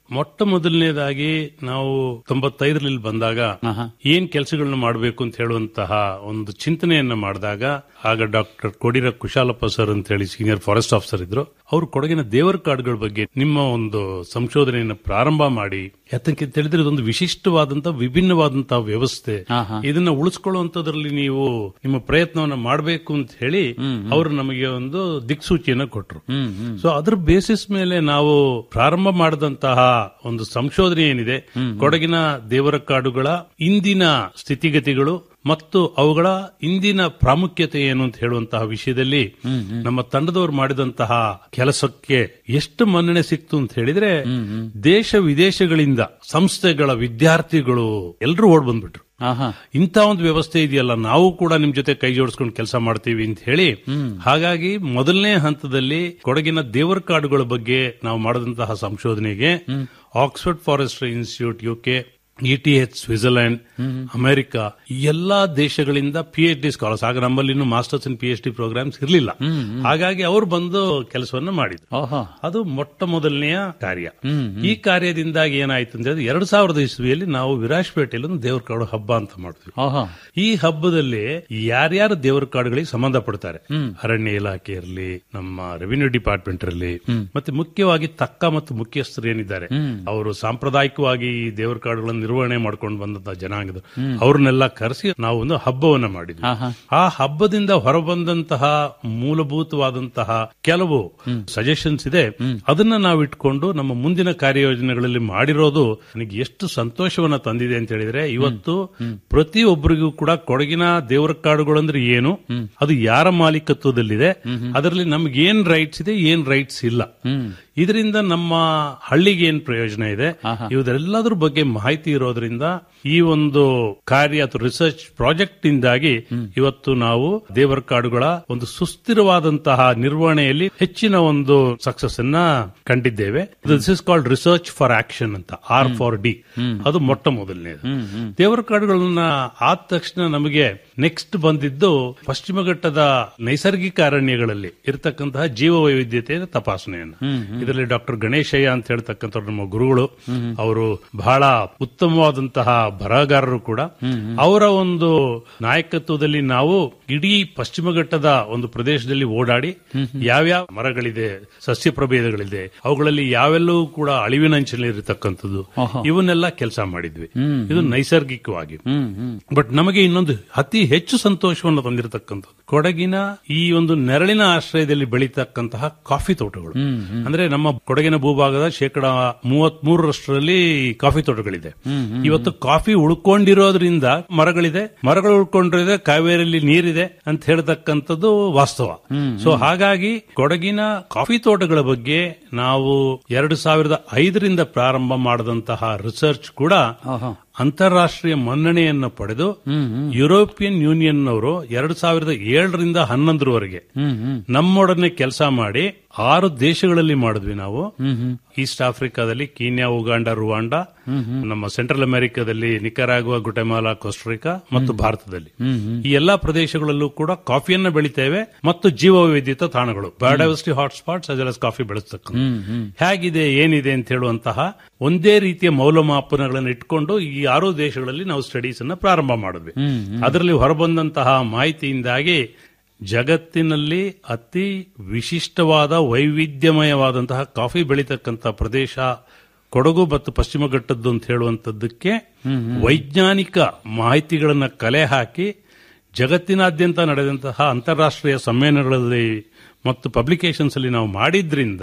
ಮೊಟ್ಟ ಮೊದಲನೇದಾಗಿ ನಾವು ತೊಂಬತ್ತೈದರಲ್ಲಿ ಬಂದಾಗ ಆಹಾ. ಏನ್ ಕೆಲಸಗಳನ್ನ ಮಾಡಬೇಕು ಅಂತ ಹೇಳುವಂತಹ ಒಂದು ಚಿಂತನೆಯನ್ನ ಮಾಡಿದಾಗ ಆಗ ಡಾಕ್ಟರ್ ಕೋಡಿರ ಕುಶಾಲಪ್ಪ ಸರ್ ಅಂತ ಹೇಳಿ ಸೀನಿಯರ್ ಫಾರೆಸ್ಟ್ ಆಫೀಸರ್ ಇದ್ರು ಅವರು ಕೊಡಗಿನ ದೇವರ ಕಾಡುಗಳ ಬಗ್ಗೆ ನಿಮ್ಮ ಒಂದು ಸಂಶೋಧನೆಯನ್ನು ಪ್ರಾರಂಭ ಮಾಡಿ ಯಾತಕ್ಕೆ ಅಂತ ಹೇಳಿದ್ರೆ ಇದೊಂದು ವಿಶಿಷ್ಟವಾದಂತಹ ವಿಭಿನ್ನವಾದಂತಹ ವ್ಯವಸ್ಥೆ ಆಹಾ. ಇದನ್ನ ಉಳಿಸ್ಕೊಳ್ಳುವಂತದ್ರಲ್ಲಿ ನೀವು ನಿಮ್ಮ ಪ್ರಯತ್ನವನ್ನ ಮಾಡಬೇಕು ಅಂತ ಹೇಳಿ ಅವರು ನಮಗೆ ಒಂದು ದಿಕ್ಸೂಚಿಯನ್ನ ಕೊಟ್ಟರು ಹ್ಮ್ ಹ್ಮ್ ಸೊ ಅದ್ರ ಬೇಸಿಸ್ ಮೇಲೆ ನಾವು ಪ್ರಾರಂಭ ಮಾಡಿದಂತಹ ಒಂದು ಸಂಶೋಧನೆ ಏನಿದೆ ಕೊಡಗಿನ ದೇವರ ಕಾಡುಗಳ ಇಂದಿನ ಸ್ಥಿತಿಗತಿಗಳು ಮತ್ತು ಅವುಗಳ ಇಂದಿನ ಪ್ರಾಮುಖ್ಯತೆ ಏನು ಅಂತ ಹೇಳುವಂತಹ ವಿಷಯದಲ್ಲಿ ನಮ್ಮ ತಂಡದವರು ಮಾಡಿದಂತಹ ಕೆಲಸಕ್ಕೆ ಎಷ್ಟು ಮನ್ನಣೆ ಸಿಕ್ತು ಅಂತ ಹೇಳಿದ್ರೆ ದೇಶ ವಿದೇಶಗಳಿಂದ ಸಂಸ್ಥೆಗಳ ವಿದ್ಯಾರ್ಥಿಗಳು ಎಲ್ಲರೂ ಓಡ್ ಬಂದ್ಬಿಟ್ರು ಆಹಾ ಇಂಥ ಒಂದು ವ್ಯವಸ್ಥೆ ಇದೆಯಲ್ಲ ನಾವು ಕೂಡ ನಿಮ್ ಜೊತೆ ಕೈ ಜೋಡಿಸ್ಕೊಂಡು ಕೆಲಸ ಮಾಡ್ತೀವಿ ಅಂತ ಹೇಳಿ ಹಾಗಾಗಿ ಮೊದಲನೇ ಹಂತದಲ್ಲಿ ಕೊಡಗಿನ ದೇವರ ಕಾಡುಗಳ ಬಗ್ಗೆ ನಾವು ಮಾಡಿದಂತಹ ಸಂಶೋಧನೆಗೆ Oxford forestry institute UK ETH Switzerland America ಈ ಎಲ್ಲಾ ದೇಶಗಳಿಂದ ಪಿ ಎಚ್ ಡಿ ಸ್ಕಾಲರ್ಸ್ ಆಗ ನಮ್ಮಲ್ಲಿ ಇನ್ನು masters in P H D programmes ಇರಲಿಲ್ಲ ಹಾಗಾಗಿ ಅವರು ಬಂದು ಕೆಲಸವನ್ನ ಮಾಡಿದ್ರು ಓಹೋ ಅದು ಮೊಟ್ಟ ಮೊದಲನೆಯ ಕಾರ್ಯ ಈ ಕಾರ್ಯದಿಂದಾಗಿ ಏನಾಯ್ತು ಅಂತ ಹೇಳಿದ್ರೆ ಎರಡು ಸಾವಿರದ ಇಸ್ವಿಯಲ್ಲಿ ನಾವು ವಿರಾಜ್ಪೇಟೆಯಲ್ಲಿ ಒಂದು ದೇವರ ಕಾಡು ಹಬ್ಬ ಅಂತ ಮಾಡಿದ್ವಿ ಓಹೋ ಈ ಹಬ್ಬದಲ್ಲಿ ಯಾರ್ಯಾರು ದೇವರ ಕಾಡುಗಳಿಗೆ ಸಂಬಂಧಪಡ್ತಾರೆ ಅರಣ್ಯ ಇಲಾಖೆ ಇರಲಿ ನಮ್ಮ ರೆವಿನ್ಯೂ ಡಿಪಾರ್ಟ್ಮೆಂಟ್ ಇರಲಿ ಮತ್ತೆ ಮುಖ್ಯವಾಗಿ ತಕ್ಕ ಮತ್ತು ಮುಖ್ಯಸ್ಥರು ಏನಿದ್ದಾರೆ ಅವರು ಸಾಂಪ್ರದಾಯಿಕವಾಗಿ ಈ ದೇವರ ಕಾಡುಗಳನ್ನು ನಿರ್ವಹಣೆ ಮಾಡ್ಕೊಂಡು ಬಂದಂತಹ ಜನಾಂಗದ ಅವ್ರನ್ನೆಲ್ಲ ಕರೆಸಿ ನಾವು ಒಂದು ಹಬ್ಬವನ್ನ ಮಾಡಿದ್ವಿ ಆಹಾ. ಆ ಹಬ್ಬದಿಂದ ಹೊರಬಂದಂತಹ ಮೂಲಭೂತವಾದಂತಹ ಕೆಲವು ಸಜೆಷನ್ಸ್ ಇದೆ ಅದನ್ನ ನಾವು ಇಟ್ಕೊಂಡು ನಮ್ಮ ಮುಂದಿನ ಕಾರ್ಯಯೋಜನೆಗಳಲ್ಲಿ ಮಾಡಿರೋದು ನನಗೆ ಎಷ್ಟು ಸಂತೋಷವನ್ನ ತಂದಿದೆ ಅಂತ ಹೇಳಿದ್ರೆ ಇವತ್ತು ಪ್ರತಿಯೊಬ್ಬರಿಗೂ ಕೂಡ ಕೊಡಗಿನ ದೇವರ ಕಾಡುಗಳು ಅಂದ್ರೆ ಏನು ಅದು ಯಾರ ಮಾಲೀಕತ್ವದಲ್ಲಿದೆ ಅದರಲ್ಲಿ ನಮ್ಗೆ ಏನ್ ರೈಟ್ಸ್ ಇದೆ ಏನ್ ರೈಟ್ಸ್ ಇಲ್ಲ ಇದರಿಂದ ನಮ್ಮ ಹಳ್ಳಿಗೆ ಏನ್ ಪ್ರಯೋಜನ ಇದೆ ಇವೆಲ್ಲದ್ರ ಬಗ್ಗೆ ಮಾಹಿತಿ ಇರೋದ್ರಿಂದ ಈ ಒಂದು ಕಾರ್ಯ ಅಥವಾ ರಿಸರ್ಚ್ ಪ್ರಾಜೆಕ್ಟ್ ಇಂದಾಗಿ ಇವತ್ತು ನಾವು ದೇವರ ಕಾಡುಗಳ ಒಂದು ಸುಸ್ಥಿರವಾದಂತಹ ನಿರ್ವಹಣೆಯಲ್ಲಿ ಹೆಚ್ಚಿನ ಒಂದು ಸಕ್ಸಸ್ ಅನ್ನ ಕಂಡಿದ್ದೇವೆ this is called research for action ಅಂತ ಆರ್ ಫಾರ್ ಡಿ ಅದು ಮೊಟ್ಟ ಮೊದಲನೇದು ದೇವರ ಕಾಡುಗಳನ್ನ ಆದ ತಕ್ಷಣ ನಮಗೆ ನೆಕ್ಸ್ಟ್ ಬಂದಿದ್ದು ಪಶ್ಚಿಮ ಘಟ್ಟದ ನೈಸರ್ಗಿಕ ಅರಣ್ಯಗಳಲ್ಲಿ ಇರತಕ್ಕಂತಹ ಜೀವ ವೈವಿಧ್ಯತೆಯ ತಪಾಸಣೆಯನ್ನು ಇದರಲ್ಲಿ ಡಾಕ್ಟರ್ ಗಣೇಶಯ್ಯ ಅಂತ ಹೇಳ್ತಕ್ಕಂಥ ನಮ್ಮ ಗುರುಗಳು ಅವರು ಬಹಳ ಉತ್ತಮವಾದಂತಹ ಬರಹಗಾರರು ಕೂಡ ಅವರ ಒಂದು ನಾಯಕತ್ವದಲ್ಲಿ ನಾವು ಇಡೀ ಪಶ್ಚಿಮ ಘಟ್ಟದ ಒಂದು ಪ್ರದೇಶದಲ್ಲಿ ಓಡಾಡಿ ಯಾವ್ಯಾವ ಮರಗಳಿದೆ ಸಸ್ಯ ಪ್ರಭೇದಗಳಿದೆ ಅವುಗಳಲ್ಲಿ ಯಾವೆಲ್ಲವೂ ಕೂಡ ಅಳಿವಿನಂಚಿನಲ್ಲಿ ಇರತಕ್ಕಂಥದ್ದು ಇವನ್ನೆಲ್ಲ ಕೆಲಸ ಮಾಡಿದ್ವಿ ಇದು ನೈಸರ್ಗಿಕವಾಗಿ ಬಟ್ ನಮಗೆ ಇನ್ನೊಂದು ಅತಿ ಹೆಚ್ಚು ಸಂತೋಷವನ್ನು ತಂದಿರತಕ್ಕಂಥದ್ದು ಕೊಡಗಿನ ಈ ಒಂದು ನೆರಳಿನ ಆಶ್ರಯದಲ್ಲಿ ಬೆಳೀತಕ್ಕಂತಹ ಕಾಫಿ ತೋಟಗಳು ಅಂದ್ರೆ ನಮ್ಮ ಕೊಡಗಿನ ಭೂಭಾಗದ ಶೇಕಡ ಮೂವತ್ ಮೂರರಷ್ಟರಲ್ಲಿ ಕಾಫಿ ತೋಟಗಳಿದೆ ಇವತ್ತು ಕಾಫಿ ಉಳ್ಕೊಂಡಿರೋದ್ರಿಂದ ಮರಗಳಿದೆ ಮರಗಳು ಉಳ್ಕೊಂಡಿರೋದ್ರೆ ಕಾವೇರಿಯಲ್ಲಿ ನೀರಿದೆ ಅಂತ ಹೇಳ್ತಕ್ಕಂಥದ್ದು ವಾಸ್ತವ ಸೊ ಹಾಗಾಗಿ ಕೊಡಗಿನ ಕಾಫಿ ತೋಟಗಳ ಬಗ್ಗೆ ನಾವು ಎರಡು ಸಾವಿರದ ಐದರಿಂದ ಪ್ರಾರಂಭ ಮಾಡಿದಂತಹ ರಿಸರ್ಚ್ ಕೂಡ ಅಂತಾರಾಷ್ಟ್ರೀಯ ಮನ್ನಣೆಯನ್ನು ಪಡೆದು ಯುರೋಪಿಯನ್ ಯೂನಿಯನ್ ಅವರು ಎರಡು ಸಾವಿರದ ಏಳರಿಂದ ಹನ್ನೊಂದರವರೆಗೆ ನಮ್ಮೊಡನೆ ಕೆಲಸ ಮಾಡಿ ಆರು ದೇಶಗಳಲ್ಲಿ ಮಾಡಿದ್ವಿ ನಾವು ಈಸ್ಟ್ ಆಫ್ರಿಕಾದಲ್ಲಿ ಕೀನ್ಯಾ ಉಗಾಂಡ ರುವಾಂಡ ನಮ್ಮ ಸೆಂಟ್ರಲ್ ಅಮೆರಿಕಾದಲ್ಲಿ ನಿಕರಾಗುವ ಗುಟೆಮಾಲಾ ಕೋಸ್ಟರಿಕಾ ಮತ್ತು ಭಾರತದಲ್ಲಿ ಈ ಎಲ್ಲಾ ಪ್ರದೇಶಗಳಲ್ಲೂ ಕೂಡ ಕಾಫಿಯನ್ನ ಬೆಳಿತೇವೆ ಮತ್ತು ಜೀವ ವೈವಿಧ್ಯತ ತಾಣಗಳು biodiversity hotspots as well coffee ಬೆಳೆಸ್ತಕ್ಕಂಥ ಹೇಗಿದೆ ಏನಿದೆ ಅಂತ ಹೇಳುವಂತಹ ಒಂದೇ ರೀತಿಯ ಮೌಲ್ಯಮಾಪನಗಳನ್ನು ಇಟ್ಕೊಂಡು ಈ ಆರು ದೇಶಗಳಲ್ಲಿ ನಾವು ಸ್ಟಡೀಸ್ ಅನ್ನ ಪ್ರಾರಂಭ ಮಾಡಿದ್ವಿ ಅದರಲ್ಲಿ ಹೊರಬಂದಂತಹ ಮಾಹಿತಿಯಿಂದಾಗಿ ಜಗತ್ತಿನಲ್ಲಿ ಅತಿ ವಿಶಿಷ್ಟವಾದ ವೈವಿಧ್ಯಮಯವಾದಂತಹ ಕಾಫಿ ಬೆಳೀತಕ್ಕಂಥ ಪ್ರದೇಶ ಕೊಡಗು ಮತ್ತು ಪಶ್ಚಿಮ ಘಟ್ಟದ್ದು ಅಂತ ಹೇಳುವಂತದ್ದಕ್ಕೆ ವೈಜ್ಞಾನಿಕ ಮಾಹಿತಿಗಳನ್ನ ಕಲೆ ಹಾಕಿ ಜಗತ್ತಿನಾದ್ಯಂತ ನಡೆದಂತಹ ಅಂತಾರಾಷ್ಟ್ರೀಯ ಸಮ್ಮೇಳನಗಳಲ್ಲಿ ಮತ್ತು ಪಬ್ಲಿಕೇಶನ್ಸ್ ಅಲ್ಲಿ ನಾವು ಮಾಡಿದ್ರಿಂದ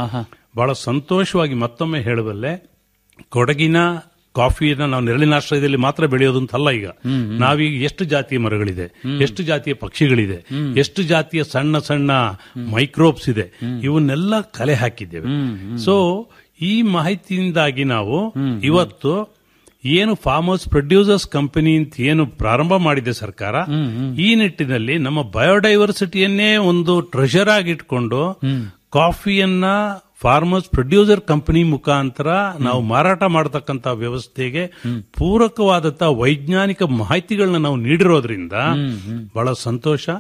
ಬಹಳ ಸಂತೋಷವಾಗಿ ಮತ್ತೊಮ್ಮೆ ಹೇಳಬಲ್ಲೆ ಕೊಡಗಿನ ಕಾಫಿಯನ್ನ ನಾವು ನೆರಳಿನಾಶ್ರಯದಲ್ಲಿ ಮಾತ್ರ ಬೆಳೆಯೋದು ಅಂತಲ್ಲ ಈಗ ನಾವೀಗ ಎಷ್ಟು ಜಾತಿಯ ಮರಗಳಿದೆ ಎಷ್ಟು ಜಾತಿಯ ಪಕ್ಷಿಗಳಿದೆ ಎಷ್ಟು ಜಾತಿಯ ಸಣ್ಣ ಸಣ್ಣ ಮೈಕ್ರೋಬ್ಸ್ ಇದೆ ಇವನ್ನೆಲ್ಲ ಕಲೆ ಹಾಕಿದ್ದೇವೆ ಸೊ ಈ ಮಾಹಿತಿಯಿಂದಾಗಿ ನಾವು ಇವತ್ತು ಏನು ಫಾರ್ಮರ್ಸ್ ಪ್ರೊಡ್ಯೂಸರ್ಸ್ ಕಂಪನಿ ಅಂತ ಏನು ಪ್ರಾರಂಭ ಮಾಡಿದೆ ಸರ್ಕಾರ ಈ ನಿಟ್ಟಿನಲ್ಲಿ ನಮ್ಮ ಬಯೋಡೈವರ್ಸಿಟಿಯನ್ನೇ ಒಂದು ಟ್ರೆಷರ್ ಆಗಿಟ್ಕೊಂಡು ಕಾಫಿಯನ್ನ ಫಾರ್ಮರ್ಸ್ ಪ್ರೊಡ್ಯೂಸರ್ ಕಂಪನಿ ಮುಖಾಂತರ ನಾವು ಮಾರಾಟ ಮಾಡತಕ್ಕಂತ ವ್ಯವಸ್ಥೆಗೆ ಪೂರಕವಾದಂತಹ ವೈಜ್ಞಾನಿಕ ಮಾಹಿತಿಗಳನ್ನ ನಾವು ನೀಡಿರೋದ್ರಿಂದ ಬಹಳ ಸಂತೋಷ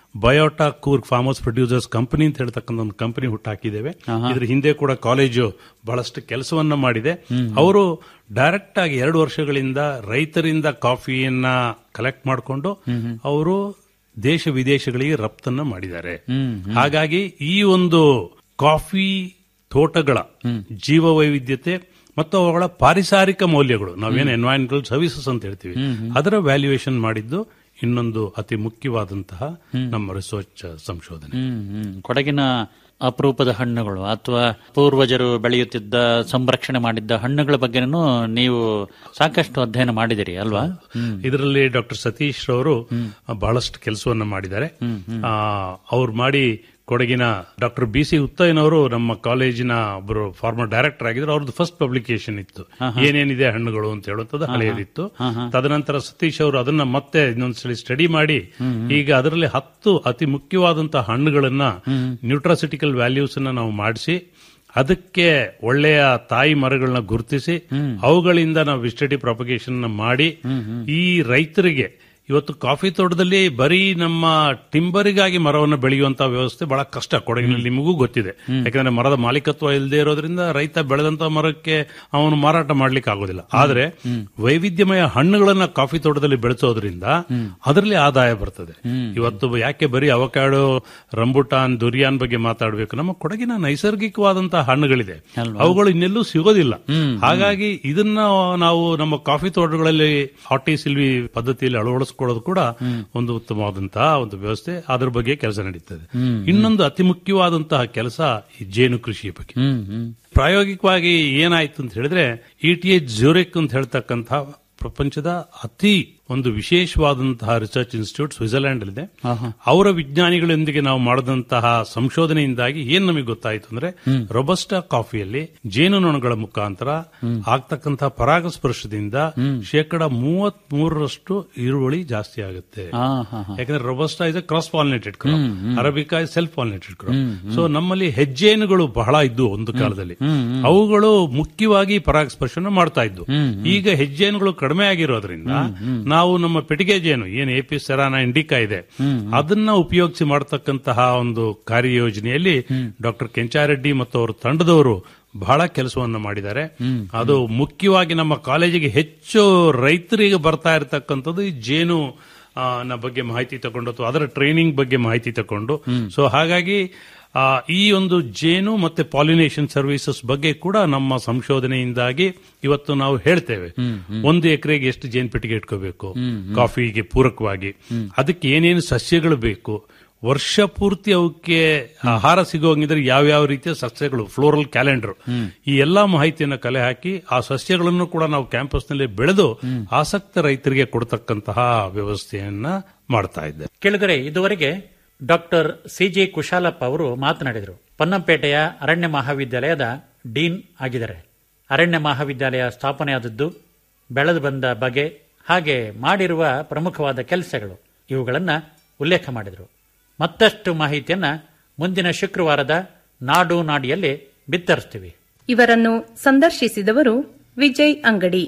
Biota Coorg farmers producers company ಅಂತ ಹೇಳ್ತಕ್ಕಂಥ ಒಂದು ಕಂಪನಿ ಹುಟ್ಟಾಕಿದ್ದೇವೆ ಇದ್ರ ಹಿಂದೆ ಕೂಡ ಕಾಲೇಜು ಬಹಳಷ್ಟು ಕೆಲಸವನ್ನ ಮಾಡಿದೆ ಅವರು ಡೈರೆಕ್ಟ್ ಆಗಿ ಎರಡು ವರ್ಷಗಳಿಂದ ರೈತರಿಂದ ಕಾಫಿಯನ್ನ ಕಲೆಕ್ಟ್ ಮಾಡಿಕೊಂಡು ಅವರು ದೇಶ ವಿದೇಶಗಳಿಗೆ ರಫ್ತನ್ನ ಮಾಡಿದ್ದಾರೆ ಹಾಗಾಗಿ ಈ ಒಂದು ಕಾಫಿ ತೋಟಗಳ ಜೀವ ವೈವಿಧ್ಯತೆ ಮತ್ತು ಅವುಗಳ ಪಾರಿಸಾರಿಕ ಮೌಲ್ಯಗಳು ನಾವೇನು ಎನ್ವೈರನ್ಮೆಂಟಲ್ ಸರ್ವಿಸಸ್ ಅಂತ ಹೇಳ್ತೀವಿ ಅದರ ವ್ಯಾಲ್ಯೂಯೇಷನ್ ಮಾಡಿದ್ದು ಇನ್ನೊಂದು ಅತಿ ಮುಖ್ಯವಾದಂತಹ ನಮ್ಮ ರಿಸರ್ಚ್ ಸಂಶೋಧನೆ ಹ್ಮ್, ಹ್ಮ್. ಕೊಡಗಿನ ಅಪರೂಪದ ಹಣ್ಣುಗಳು ಅಥವಾ ಪೂರ್ವಜರು ಬೆಳೆಯುತ್ತಿದ್ದ ಸಂರಕ್ಷಣೆ ಮಾಡಿದ್ದ ಹಣ್ಣುಗಳ ಬಗ್ಗೆನೂ ನೀವು ಸಾಕಷ್ಟು ಅಧ್ಯಯನ ಮಾಡಿದಿರಿ ಅಲ್ವಾ ಇದರಲ್ಲಿ ಡಾಕ್ಟರ್ ಸತೀಶ್ ರವರು ಬಹಳಷ್ಟು ಕೆಲಸವನ್ನ ಮಾಡಿದ್ದಾರೆ ಆ, ಅವ್ರು ಮಾಡಿ ಕೊಡಗಿನ ಡಾಕ್ಟರ್ ಬಿ ಸಿ ಉತ್ತಯ್ಯನವರು ನಮ್ಮ ಕಾಲೇಜಿನ ಒಬ್ಬರು ಫಾರ್ಮರ್ ಡೈರೆಕ್ಟರ್ ಆಗಿದ್ರು ಅವ್ರದ್ದು ಫಸ್ಟ್ ಪಬ್ಲಿಕೇಶನ್ ಇತ್ತು ಏನೇನಿದೆ ಹಣ್ಣುಗಳು ಅಂತ ಹೇಳುತ್ತದೆ ಹಳೆಯದಿತ್ತು ತದನಂತರ ಸತೀಶ್ ಅವರು ಅದನ್ನ ಮತ್ತೆ ಇನ್ನೊಂದ್ಸಲಿ ಸ್ಟಡಿ ಮಾಡಿ ಈಗ ಅದರಲ್ಲಿ ಹತ್ತು ಅತಿ ಮುಖ್ಯವಾದಂತಹ ಹಣ್ಣುಗಳನ್ನ ನ್ಯೂಟ್ರಾಸಿಟಿಕಲ್ ವ್ಯಾಲ್ಯೂಸ್ ಅನ್ನ ನಾವು ಮಾಡಿಸಿ ಅದಕ್ಕೆ ಒಳ್ಳೆಯ ತಾಯಿ ಮರಗಳನ್ನ ಗುರುತಿಸಿ ಅವುಗಳಿಂದ ನಾವು ವಿಸ್ಟಡಿ ಪ್ರಾಪಗೇಷನ್ ಮಾಡಿ ಈ ರೈತರಿಗೆ ಇವತ್ತು ಕಾಫಿ ತೋಟದಲ್ಲಿ ಬರೀ ನಮ್ಮ ಟಿಂಬರಿಗಾಗಿ ಮರವನ್ನು ಬೆಳೆಯುವಂತಹ ವ್ಯವಸ್ಥೆ ಬಹಳ ಕಷ್ಟ ಕೊಡಗಿನಲ್ಲಿ ನಿಮಗೂ ಗೊತ್ತಿದೆ ಯಾಕಂದ್ರೆ ಮರದ ಮಾಲೀಕತ್ವ ಇಲ್ಲದೆ ಇರೋದ್ರಿಂದ ರೈತ ಬೆಳೆದಂತ ಮರಕ್ಕೆ ಅವನು ಮಾರಾಟ ಮಾಡ್ಲಿಕ್ಕೆ ಆಗೋದಿಲ್ಲ ಆದ್ರೆ ವೈವಿಧ್ಯಮಯ ಹಣ್ಣುಗಳನ್ನ ಕಾಫಿ ತೋಟದಲ್ಲಿ ಬೆಳೆಸೋದ್ರಿಂದ ಅದರಲ್ಲಿ ಆದಾಯ ಬರ್ತದೆ ಇವತ್ತು ಯಾಕೆ ಬರೀ ಅವಕಾಡೋ ರಂಬುಟಾನ್ ದುರಿಯಾನ್ ಬಗ್ಗೆ ಮಾತಾಡಬೇಕು ನಮ್ಮ ಕೊಡಗಿನ ನೈಸರ್ಗಿಕವಾದಂತಹ ಹಣ್ಣುಗಳಿದೆ ಅವುಗಳು ಇನ್ನೆಲ್ಲೂ ಸಿಗೋದಿಲ್ಲ ಹಾಗಾಗಿ ಇದನ್ನ ನಾವು ನಮ್ಮ ಕಾಫಿ ತೋಟಗಳಲ್ಲಿ ಹಾಟಿ ಸಿಲ್ವಿ ಪದ್ಧತಿಯಲ್ಲಿ ಅಳವಡಿಸ್ಕೊಳ್ಳೋದು ಕೂಡ ಒಂದು ಉತ್ತಮವಾದಂತಹ ಒಂದು ವ್ಯವಸ್ಥೆ ಅದ್ರ ಬಗ್ಗೆ ಕೆಲಸ ನಡೀತದೆ ಇನ್ನೊಂದು ಅತಿ ಮುಖ್ಯವಾದಂತಹ ಕೆಲಸ ಈ ಜೇನು ಕೃಷಿಯ ಬಗ್ಗೆ ಪ್ರಾಯೋಗಿಕವಾಗಿ ಏನಾಯ್ತು ಅಂತ ಹೇಳಿದ್ರೆ ಇ ಟಿ ಎಚ್ ಜ್ಯೂರಿಕ್ ಅಂತ ಹೇಳ್ತಕ್ಕಂಥ ಪ್ರಪಂಚದ ಅತಿ ಒಂದು ವಿಶೇಷವಾದಂತಹ ರಿಸರ್ಚ್ ಇನ್ಸ್ಟಿಟ್ಯೂಟ್ ಸ್ವಿಟ್ಜರ್ಲ್ಯಾಂಡ್ ಅಲ್ಲಿದೆ ಅವರ ವಿಜ್ಞಾನಿಗಳೊಂದಿಗೆ ನಾವು ಮಾಡಿದಂತಹ ಸಂಶೋಧನೆಯಿಂದಾಗಿ ಏನ್ ನಮಗೆ ಗೊತ್ತಾಯ್ತು ಅಂದ್ರೆ ರೊಬಸ್ಟಾ ಕಾಫಿಯಲ್ಲಿ ಜೇನುನೊಣಗಳ ಮುಖಾಂತರ ಆಗ್ತಕ್ಕಂತಹ ಪರಾಗಸ್ಪರ್ಶದಿಂದ ಶೇಕಡ ಮೂವತ್ತ್ ಮೂರರಷ್ಟು ಇಳುವಳಿ ಜಾಸ್ತಿ ಆಗುತ್ತೆ ಹಾ ಹಾ ಹಾ ಯಾಕಂದ್ರೆ robusta is cross pollinated crop arabica is self pollinated crop so ನಮ್ಮಲ್ಲಿ ಹೆಜ್ಜೇನುಗಳು ಬಹಳ ಇದ್ದು ಒಂದು ಕಾಲದಲ್ಲಿ ಅವುಗಳು ಮುಖ್ಯವಾಗಿ ಪರಾಗಸ್ಪರ್ಶನ ಮಾಡ್ತಾ ಇದ್ದು ಈಗ ಹೆಜ್ಜೇನುಗಳು ಕಡಿಮೆ ಆಗಿರೋದ್ರಿಂದ ನಾವು ನಮ್ಮ ಪೆಟ್ಟಿಗೆ ಜೇನು ಏನು ಎಪಿ ಸೆರಾನ ಇಂಡಿಕಾ ಇದೆ ಅದನ್ನ ಉಪಯೋಗಿಸಿ ಮಾಡತಕ್ಕಂತಹ ಒಂದು ಕಾರ್ಯಯೋಜನೆಯಲ್ಲಿ ಡಾಕ್ಟರ್ ಕೆಂಚಾರೆಡ್ಡಿ ಮತ್ತು ಅವರ ತಂಡದವರು ಬಹಳ ಕೆಲಸವನ್ನ ಮಾಡಿದ್ದಾರೆ ಅದು ಮುಖ್ಯವಾಗಿ ನಮ್ಮ ಕಾಲೇಜಿಗೆ ಹೆಚ್ಚು ರೈತರಿಗೆ ಬರ್ತಾ ಇರತಕ್ಕಂಥದ್ದು ಈ ಜೇನು ಆ, ನ ಬಗ್ಗೆ ಮಾಹಿತಿ ತಗೊಂಡು ಅಥವಾ ಅದರ ಟ್ರೈನಿಂಗ್ ಬಗ್ಗೆ ಮಾಹಿತಿ ತಗೊಂಡು ಸೊ ಹಾಗಾಗಿ ಆ, ಈ ಒಂದು ಜೇನು ಮತ್ತೆ ಪಾಲಿನೇಷನ್ ಸರ್ವಿಸಸ್ ಬಗ್ಗೆ ಕೂಡ ನಮ್ಮ ಸಂಶೋಧನೆಯಿಂದಾಗಿ ಇವತ್ತು ನಾವು ಹೇಳ್ತೇವೆ ಒಂದು ಎಕರೆಗೆ ಎಷ್ಟು ಜೇನು ಪೆಟ್ಟಿಗೆ ಇಟ್ಕೋಬೇಕು ಕಾಫಿಗೆ ಪೂರಕವಾಗಿ ಅದಕ್ಕೆ ಏನೇನು ಸಸ್ಯಗಳು ಬೇಕು ವರ್ಷ ಪೂರ್ತಿ ಅವಕ್ಕೆ ಆಹಾರ ಸಿಗುವಂಗಿದ್ರೆ ಯಾವ್ಯಾವ ರೀತಿಯ ಸಸ್ಯಗಳು ಫ್ಲೋರಲ್ ಕ್ಯಾಲೆಂಡರ್ ಈ ಎಲ್ಲಾ ಮಾಹಿತಿಯನ್ನು ಕಲೆ ಹಾಕಿ ಆ ಸಸ್ಯಗಳನ್ನು ಕೂಡ ನಾವು ಕ್ಯಾಂಪಸ್ ನಲ್ಲಿ ಬೆಳೆದು ಆಸಕ್ತ ರೈತರಿಗೆ ಕೊಡ್ತಕ್ಕಂತಹ ವ್ಯವಸ್ಥೆಯನ್ನ ಮಾಡ್ತಾ ಇದ್ದೇವೆ ಕೆಳಗರೆ ಇದುವರೆಗೆ ಡಾಕ್ಟರ್ ಸಿ ಜಿ ಕುಶಾಲಪ್ಪ ಅವರು ಮಾತನಾಡಿದರು ಪೊನ್ನಂಪೇಟೆಯ ಅರಣ್ಯ ಮಹಾವಿದ್ಯಾಲಯದ ಡೀನ್ ಆಗಿದ್ದಾರೆ ಅರಣ್ಯ ಮಹಾವಿದ್ಯಾಲಯ ಸ್ಥಾಪನೆಯಾದದ್ದು ಬೆಳೆದು ಬಂದ ಬಗೆ ಹಾಗೆ ಮಾಡಿರುವ ಪ್ರಮುಖವಾದ ಕೆಲಸಗಳು ಇವುಗಳನ್ನು ಉಲ್ಲೇಖ ಮಾಡಿದರು ಮತ್ತಷ್ಟು ಮಾಹಿತಿಯನ್ನ ಮುಂದಿನ ಶುಕ್ರವಾರದ ನಾಡು ನಾಡಿಯಲ್ಲಿ ಬಿತ್ತರಿಸ್ತೀವಿ ಇವರನ್ನು ಸಂದರ್ಶಿಸಿದವರು ವಿಜಯ್ ಅಂಗಡಿ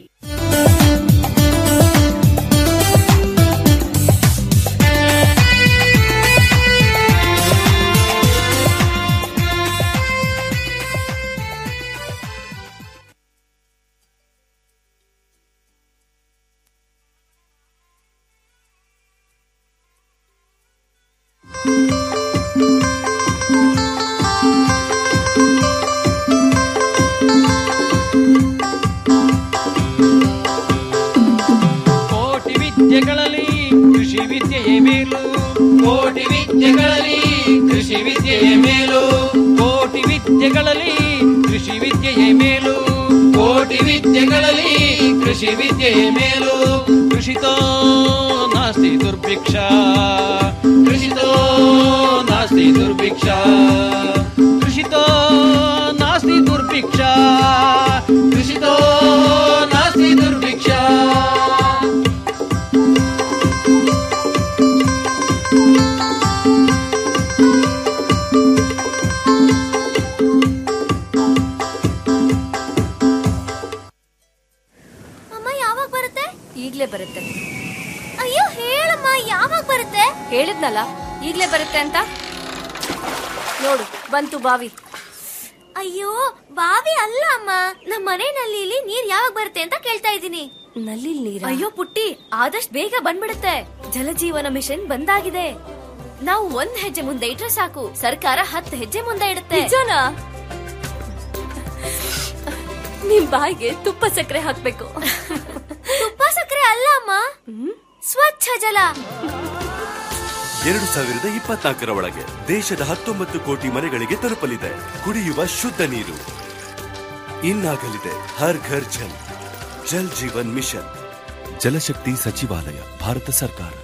ಕೋಟಿ ವಿದ್ಯೆಗಳಲ್ಲಿ ಕೃಷಿ ವಿದ್ಯೆಯೇ ಮೇಲು ಕೋಟಿ ವಿದ್ಯೆಗಳಲ್ಲಿ ಕೃಷಿ ವಿದ್ಯೆಯೇ ಮೇಲು ಕೋಟಿ ವಿದ್ಯೆಗಳಲ್ಲಿ ಕೃಷಿ ವಿದ್ಯೆಯೇ ಮೇಲು ಕೋಟಿ ವಿದ್ಯೆಗಳಲ್ಲಿ ಕೃಷಿ ವಿದ್ಯೆಯೇ ಮೇಲು ಕೃಷಿತೋ ನಾಸ್ತಿ ದುರ್ಭಿಕ್ಷ ಕೃಷಿತೋ ನಾಸ್ತಿ ದುರ್ಭಿಕ್ಷ ಕೃಷಿತೋ ನಾಸ್ತಿ ದುರ್ಭಿಕ್ಷ ಕೃಷಿತೋ ನಾಸ್ತಿ ದುರ್ಭಿಕ್ಷ ಅಮ್ಮ ಯಾವಾಗ ಬರುತ್ತೆ ಈಗ್ಲೇ ಬರುತ್ತೆ ಅಯ್ಯೋ ಹೇಳಮ್ಮ ಯಾವಾಗ ಬರುತ್ತೆ ಹೇಳಿದ್ನಲ್ಲ ಈಗ್ಲೇ ಬರುತ್ತೆ ಅಂತ ನೋಡು ಬಂತು ಬಾವಿ ಅಯ್ಯೋ ಬಾವಿ ಅಲ್ಲ ಅಮ್ಮ ನಮ್ಮ ಮನೆ ನಲ್ಲಿ ನೀರ್ ಯಾವಾಗ ಬರುತ್ತೆ ಅಂತ ಕೇಳ್ತಾ ಇದ್ದೀನಿ ನಲ್ಲಿ ನೀರ ಅಯ್ಯೋ ಪುಟ್ಟಿ ಆದಷ್ಟು ಬೇಗ ಬಂದ್ಬಿಡುತ್ತೆ ಜಲಜೀವನ ಮಿಷನ್ ಬಂದಾಗಿದೆ ನಾವು ಒಂದ್ ಹೆಜ್ಜೆ ಮುಂದೆ ಇಟ್ರೆ ಸಾಕು ಸರ್ಕಾರ ಹತ್ತು ಹೆಜ್ಜೆ ಮುಂದೆ ಇಡುತ್ತೆ ನಿಜನಾ ನಿಮ್ ಬಾಯಿಗೆ ತುಪ್ಪ ಸಕ್ಕರೆ ಹಾಕ್ಬೇಕು ತುಪ್ಪ ಸಕ್ಕರೆ ಅಲ್ಲ ಅಮ್ಮ ಸ್ವಚ್ಛ ಜಲ ಎರಡು ಸಾವಿರದ ಇಪ್ಪತ್ನಾಲ್ಕರ ಒಳಗೆ ದೇಶದ ಹತ್ತೊಂಬತ್ತು ಕೋಟಿ ಮನೆಗಳಿಗೆ ತಲುಪಲಿದೆ ಕುಡಿಯುವ ಶುದ್ಧ ನೀರು ಇನ್ನಾಗಲಿದೆ ಹರ್ ಘರ್ ಜಲ್ ಜಲ್ ಜೀವನ್ ಮಿಷನ್ ಜಲಶಕ್ತಿ ಸಚಿವಾಲಯ ಭಾರತ ಸರ್ಕಾರ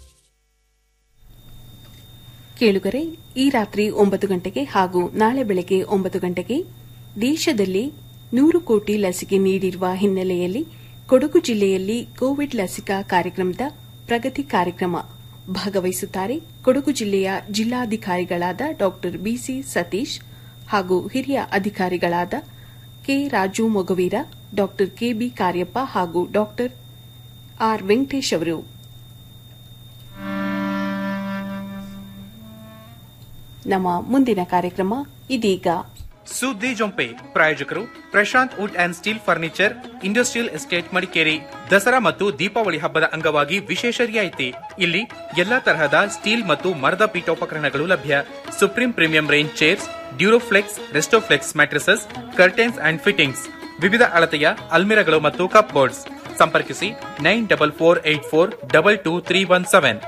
ಕೇಳುಗರೆ ಈ ರಾತ್ರಿ ಒಂಬತ್ತು ಗಂಟೆಗೆ ಹಾಗೂ ನಾಳೆ ಬೆಳಗ್ಗೆ ಒಂಬತ್ತು ಗಂಟೆಗೆ ದೇಶದಲ್ಲಿ ನೂರು ಕೋಟಿ ಲಸಿಕೆ ನೀಡಿರುವ ಹಿನ್ನೆಲೆಯಲ್ಲಿ ಕೊಡಗು ಜಿಲ್ಲೆಯಲ್ಲಿ ಕೋವಿಡ್ ಲಸಿಕಾ ಕಾರ್ಯಕ್ರಮದ ಪ್ರಗತಿ ಕಾರ್ಯಕ್ರಮ ಭಾಗವಹಿಸುತ್ತಾರೆ ಕೊಡಗು ಜಿಲ್ಲೆಯ ಜಿಲ್ಲಾಧಿಕಾರಿಗಳಾದ ಡಾ ಬಿಸಿ ಸತೀಶ್ ಹಾಗೂ ಹಿರಿಯ ಅಧಿಕಾರಿಗಳಾದ ಕೆ ರಾಜು ಮೊಗವೀರ ಡಾ ಕೆಬಿ ಕಾರ್ಯಪ್ಪ ಹಾಗೂ ಡಾ ಆರ್ ವೆಂಕಟೇಶ್ ಅವರು ನಮ್ಮ ಮುಂದಿನ ಕಾರ್ಯಕ್ರಮ ಇದೀಗ ಸುದ್ದಿ ಜೊಂಪೆ ಪ್ರಾಯೋಜಕರು Prashanth wood and steel furniture industrial estate Madikeri Dasara ಮತ್ತು ದೀಪಾವಳಿ ಹಬ್ಬದ ಅಂಗವಾಗಿ ವಿಶೇಷ ರಿಯಾಯಿತಿ ಇಲ್ಲಿ ಎಲ್ಲಾ ತರಹದ ಸ್ಟೀಲ್ ಮತ್ತು ಮರದ ಪೀಠೋಪಕರಣಗಳು ಲಭ್ಯ supreme premium range chairs Duroflex Restoflex mattresses curtains and fittings ವಿವಿಧ ಅಳತೆಯ ಅಲ್ಮಿರಗಳು ಮತ್ತು ಕಪ್ ಬೋರ್ಡ್ಸ್ ಸಂಪರ್ಕಿಸಿ nine double four eight four double two three one seven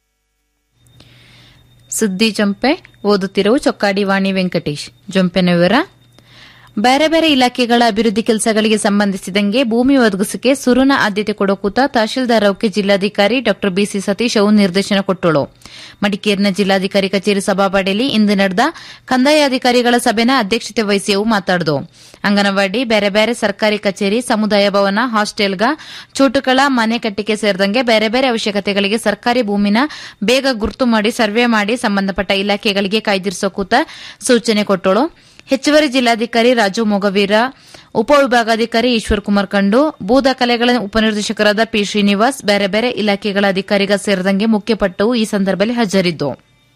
ಸುದ್ದಿ ಜೊಂಪೆ ಓದುತ್ತಿರುವ ಚೊಕ್ಕಾಡಿ ವಾಣಿ ವೆಂಕಟೇಶ್ ಜೊಂಪೆನ ವಿವರ ಬೇರೆ ಬೇರೆ ಇಲಾಖೆಗಳ ಅಭಿವೃದ್ಧಿ ಕೆಲಸಗಳಿಗೆ ಸಂಬಂಧಿಸಿದಂಗೆ ಭೂಮಿ ಒದಗಿಸಕ್ಕೆ ಸುರುನ ಆದ್ಯತೆ ಕೊಡೋಕೂತ ತಹಶೀಲ್ದಾರ್ ಅವಕ್ಕೆ ಜಿಲ್ಲಾಧಿಕಾರಿ ಡಾ ಬಿಸಿ ಸತೀಶ್ ಅವು ನಿರ್ದೇಶನ ಕೊಟ್ಟಳು ಮಡಿಕೇರಿನ ಜಿಲ್ಲಾಧಿಕಾರಿ ಕಚೇರಿ ಸಭಾಪಡಿಯಲ್ಲಿ ಇಂದು ನಡೆದ ಕಂದಾಯ ಅಧಿಕಾರಿಗಳ ಸಭೆನ ಅಧ್ಯಕ್ಷತೆ ವಹಿಸಿ ಅವು ಮಾತಾಡಿದು ಅಂಗನವಾಡಿ ಬೇರೆ ಬೇರೆ ಸರ್ಕಾರಿ ಕಚೇರಿ ಸಮುದಾಯ ಭವನ ಹಾಸ್ಟೆಲ್ಗ ಚೋಟುಗಳ ಮನೆ ಕಟ್ಟಿಗೆ ಸೇರಿದಂಗೆ ಬೇರೆ ಬೇರೆ ಅವಶ್ಯಕತೆಗಳಿಗೆ ಸರ್ಕಾರಿ ಭೂಮಿನ ಬೇಗ ಗುರುತು ಮಾಡಿ ಸರ್ವೆ ಮಾಡಿ ಸಂಬಂಧಪಟ್ಟ ಇಲಾಖೆಗಳಿಗೆ ಕಾಯ್ದಿರಿಸೋ ಕೂತ ಸೂಚನೆ ಕೊಟ್ಟಳು ಹೆಚ್ಚುವರಿ ಜಿಲ್ಲಾಧಿಕಾರಿ ರಾಜು ಮೊಗವೀರ ಉಪವಿಭಾಗಾಧಿಕಾರಿ ಈಶ್ವರ್ ಕುಮಾರ್ ಕಂಡು ಭೂ ದಾಖಲೆಗಳ ಉಪನಿರ್ದೇಶಕರಾದ ಪಿ ಶ್ರೀನಿವಾಸ್ ಬೇರೆ ಬೇರೆ ಇಲಾಖೆಗಳ ಅಧಿಕಾರಿಗ ಸೇರಿದಂಗೆ ಮುಖ್ಯಪಟ್ಟವು ಈ ಸಂದರ್ಭದಲ್ಲಿ ಹಾಜರಿದ್ದು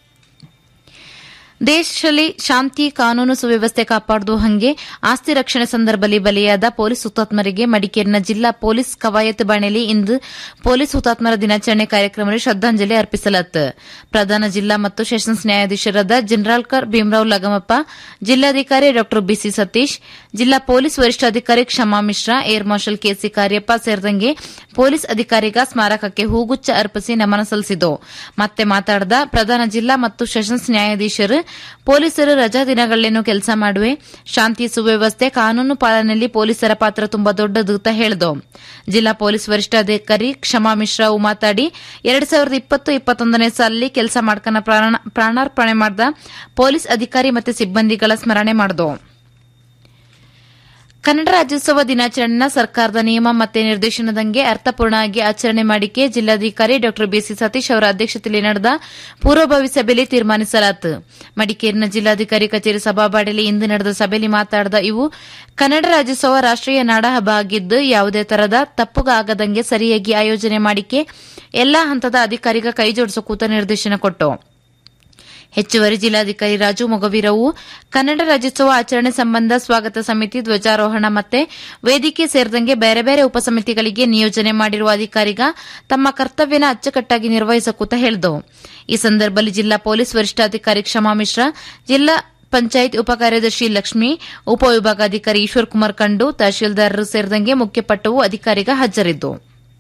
ದೇಶದಲ್ಲಿ ಶಾಂತಿ ಕಾನೂನು ಸುವ್ಯವಸ್ಥೆ ಕಾಪಾಡುವ ಹಂಗೆ ಆಸ್ತಿ ರಕ್ಷಣೆ ಸಂದರ್ಭದಲ್ಲಿ ಬಲಿಯಾದ ಪೊಲೀಸ್ ಹುತಾತ್ಮರಿಗೆ ಮಡಿಕೇರಿನ ಜಿಲ್ಲಾ ಪೊಲೀಸ್ ಕವಾಯತ್ ಬಾಣೆಯಲ್ಲಿ ಇಂದು ಪೊಲೀಸ್ ಹುತಾತ್ಮರ ದಿನಾಚರಣೆ ಕಾರ್ಯಕ್ರಮದಲ್ಲಿ ಶ್ರದ್ದಾಂಜಲಿ ಅರ್ಪಿಸಲಾಯಿತು ಪ್ರಧಾನ ಜಿಲ್ಲಾ ಮತ್ತು ಸೆಷನ್ಸ್ ನ್ಯಾಯಾಧೀಶರಾದ ಜನರಾಲ್ಕರ್ ಭೀಮರಾವ್ ಲಗಮಪ್ಪ ಜಿಲ್ಲಾಧಿಕಾರಿ ಡಾ ಬಿಸಿ ಸತೀಶ್ ಜಿಲ್ಲಾ ಪೊಲೀಸ್ ವರಿಷ್ಠಾಧಿಕಾರಿ Kshama Mishra air marshal KC Cariappa ಸೇರಿದಂಗೆ ಪೊಲೀಸ್ ಅಧಿಕಾರಿಗ ಸ್ಮಾರಕಕ್ಕೆ ಹೂಗುಚ್ಚ ಅರ್ಪಿಸಿ ನಮನ ಸಲ್ಲಿಸಿತು ಮತ್ತೆ ಮಾತಾಡಿದ ಪ್ರಧಾನ ಜಿಲ್ಲಾ ಮತ್ತು ಸೆಷನ್ಸ್ ನ್ಯಾಯಾಧೀಶರು ಪೊಲೀಸರು ರಜಾ ದಿನಗಳೇನು ಕೆಲಸ ಮಾಡುವೆ ಶಾಂತಿ ಸುವ್ಯವಸ್ಥೆ ಕಾನೂನು ಪಾಲನೆಯಲ್ಲಿ ಪೊಲೀಸರ ಪಾತ್ರ ತುಂಬಾ ದೊಡ್ಡದು ಅಂತ ಹೇಳಿದು ಜಿಲ್ಲಾ ಪೊಲೀಸ್ ವರಿಷ್ಠಾಧಿಕಾರಿ ಕ್ಷಮಾ ಮಿಶ್ರಾ ಅವು ಮಾತಾಡಿ ಎರಡ್ ಸಾವಿರದ ಇಪ್ಪತ್ತು ಇಪ್ಪತ್ತೊಂದನೇ ಸಾಲಲ್ಲಿ ಕೆಲಸ ಮಾಡ್ಕನ ಪ್ರಾಣಾರ್ಪಣೆ ಮಾಡಿದ ಪೊಲೀಸ್ ಅಧಿಕಾರಿ ಮತ್ತು ಸಿಬ್ಬಂದಿಗಳ ಸ್ಮರಣೆ ಮಾಡಿದು ಕನ್ನಡ ರಾಜ್ಯೋತ್ಸವ ದಿನಾಚರಣೆನ ಸರ್ಕಾರದ ನಿಯಮ ಮತ್ತೆ ನಿರ್ದೇಶನದಂಗೆ ಅರ್ಥಪೂರ್ಣವಾಗಿ ಆಚರಣೆ ಮಾಡಿಕೆ ಜಿಲ್ಲಾಧಿಕಾರಿ ಡಾ ಬಿಸಿ ಸತೀಶ್ ಅವರ ಅಧ್ಯಕ್ಷತೆಯಲ್ಲಿ ನಡೆದ ಪೂರ್ವಭಾವಿ ಸಭೆಯಲ್ಲಿ ತೀರ್ಮಾನಿಸಲಾಯಿತು ಮಡಿಕೇರಿನ ಜಿಲ್ಲಾಧಿಕಾರಿ ಕಚೇರಿ ಸಭಾಬಾಡಿಯಲ್ಲಿ ಇಂದು ನಡೆದ ಸಭೆಯಲ್ಲಿ ಮಾತನಾಡಿದ ಇವು ಕನ್ನಡ ರಾಜ್ಯೋತ್ಸವ ರಾಷ್ಟೀಯ ನಾಡಹಬ್ಬ ಆಗಿದ್ದು ಯಾವುದೇ ತರಹದ ತಪ್ಪುಗಾಗದಂಗೆ ಸರಿಯಾಗಿ ಆಯೋಜನೆ ಮಾಡಿಕೆ ಎಲ್ಲಾ ಹಂತದ ಅಧಿಕಾರಿಗ ಕೈಜೋಡಿಸೋ ಕೂತ ನಿರ್ದೇಶನ ಕೊಟ್ಟು ಹೆಚ್ಚುವರಿ ಜಿಲ್ಲಾಧಿಕಾರಿ ರಾಜು ಮೊಗವೀರವು ಕನ್ನಡ ರಾಜ್ಯೋತ್ಸವ ಆಚರಣೆ ಸಂಬಂಧ ಸ್ವಾಗತ ಸಮಿತಿ ಧ್ವಜಾರೋಹಣ ಮತ್ತೆ ವೇದಿಕೆ ಸೇರಿದಂಗೆ ಬೇರೆ ಬೇರೆ ಉಪಸಮಿತಿಗಳಿಗೆ ನಿಯೋಜನೆ ಮಾಡಿರುವ ಅಧಿಕಾರಿಗ ತಮ್ಮ ಕರ್ತವ್ಯನ ಅಚ್ಚುಕಟ್ಟಾಗಿ ನಿರ್ವಹಿಸಕೂತ ಹೇಳಿದವು ಈ ಸಂದರ್ಭದಲ್ಲಿ ಜಿಲ್ಲಾ ಪೊಲೀಸ್ ವರಿಷ್ಠಾಧಿಕಾರಿ ಕ್ಷಮಾ ಮಿಶ್ರಾ ಜಿಲ್ಲಾ ಪಂಚಾಯತ್ ಉಪಕಾರ್ಯದರ್ಶಿ ಲಕ್ಷ್ಮಿ ಉಪವಿಭಾಗಾಧಿಕಾರಿ ಈಶ್ವರ್ ಕುಮಾರ್ ಕಂಡು ತಹಶೀಲ್ದಾರರು ಸೇರಿದಂಗೆ ಮುಖ್ಯಪಟ್ಟವು ಅಧಿಕಾರಿಗ ಹಾಜರಿದ್ದು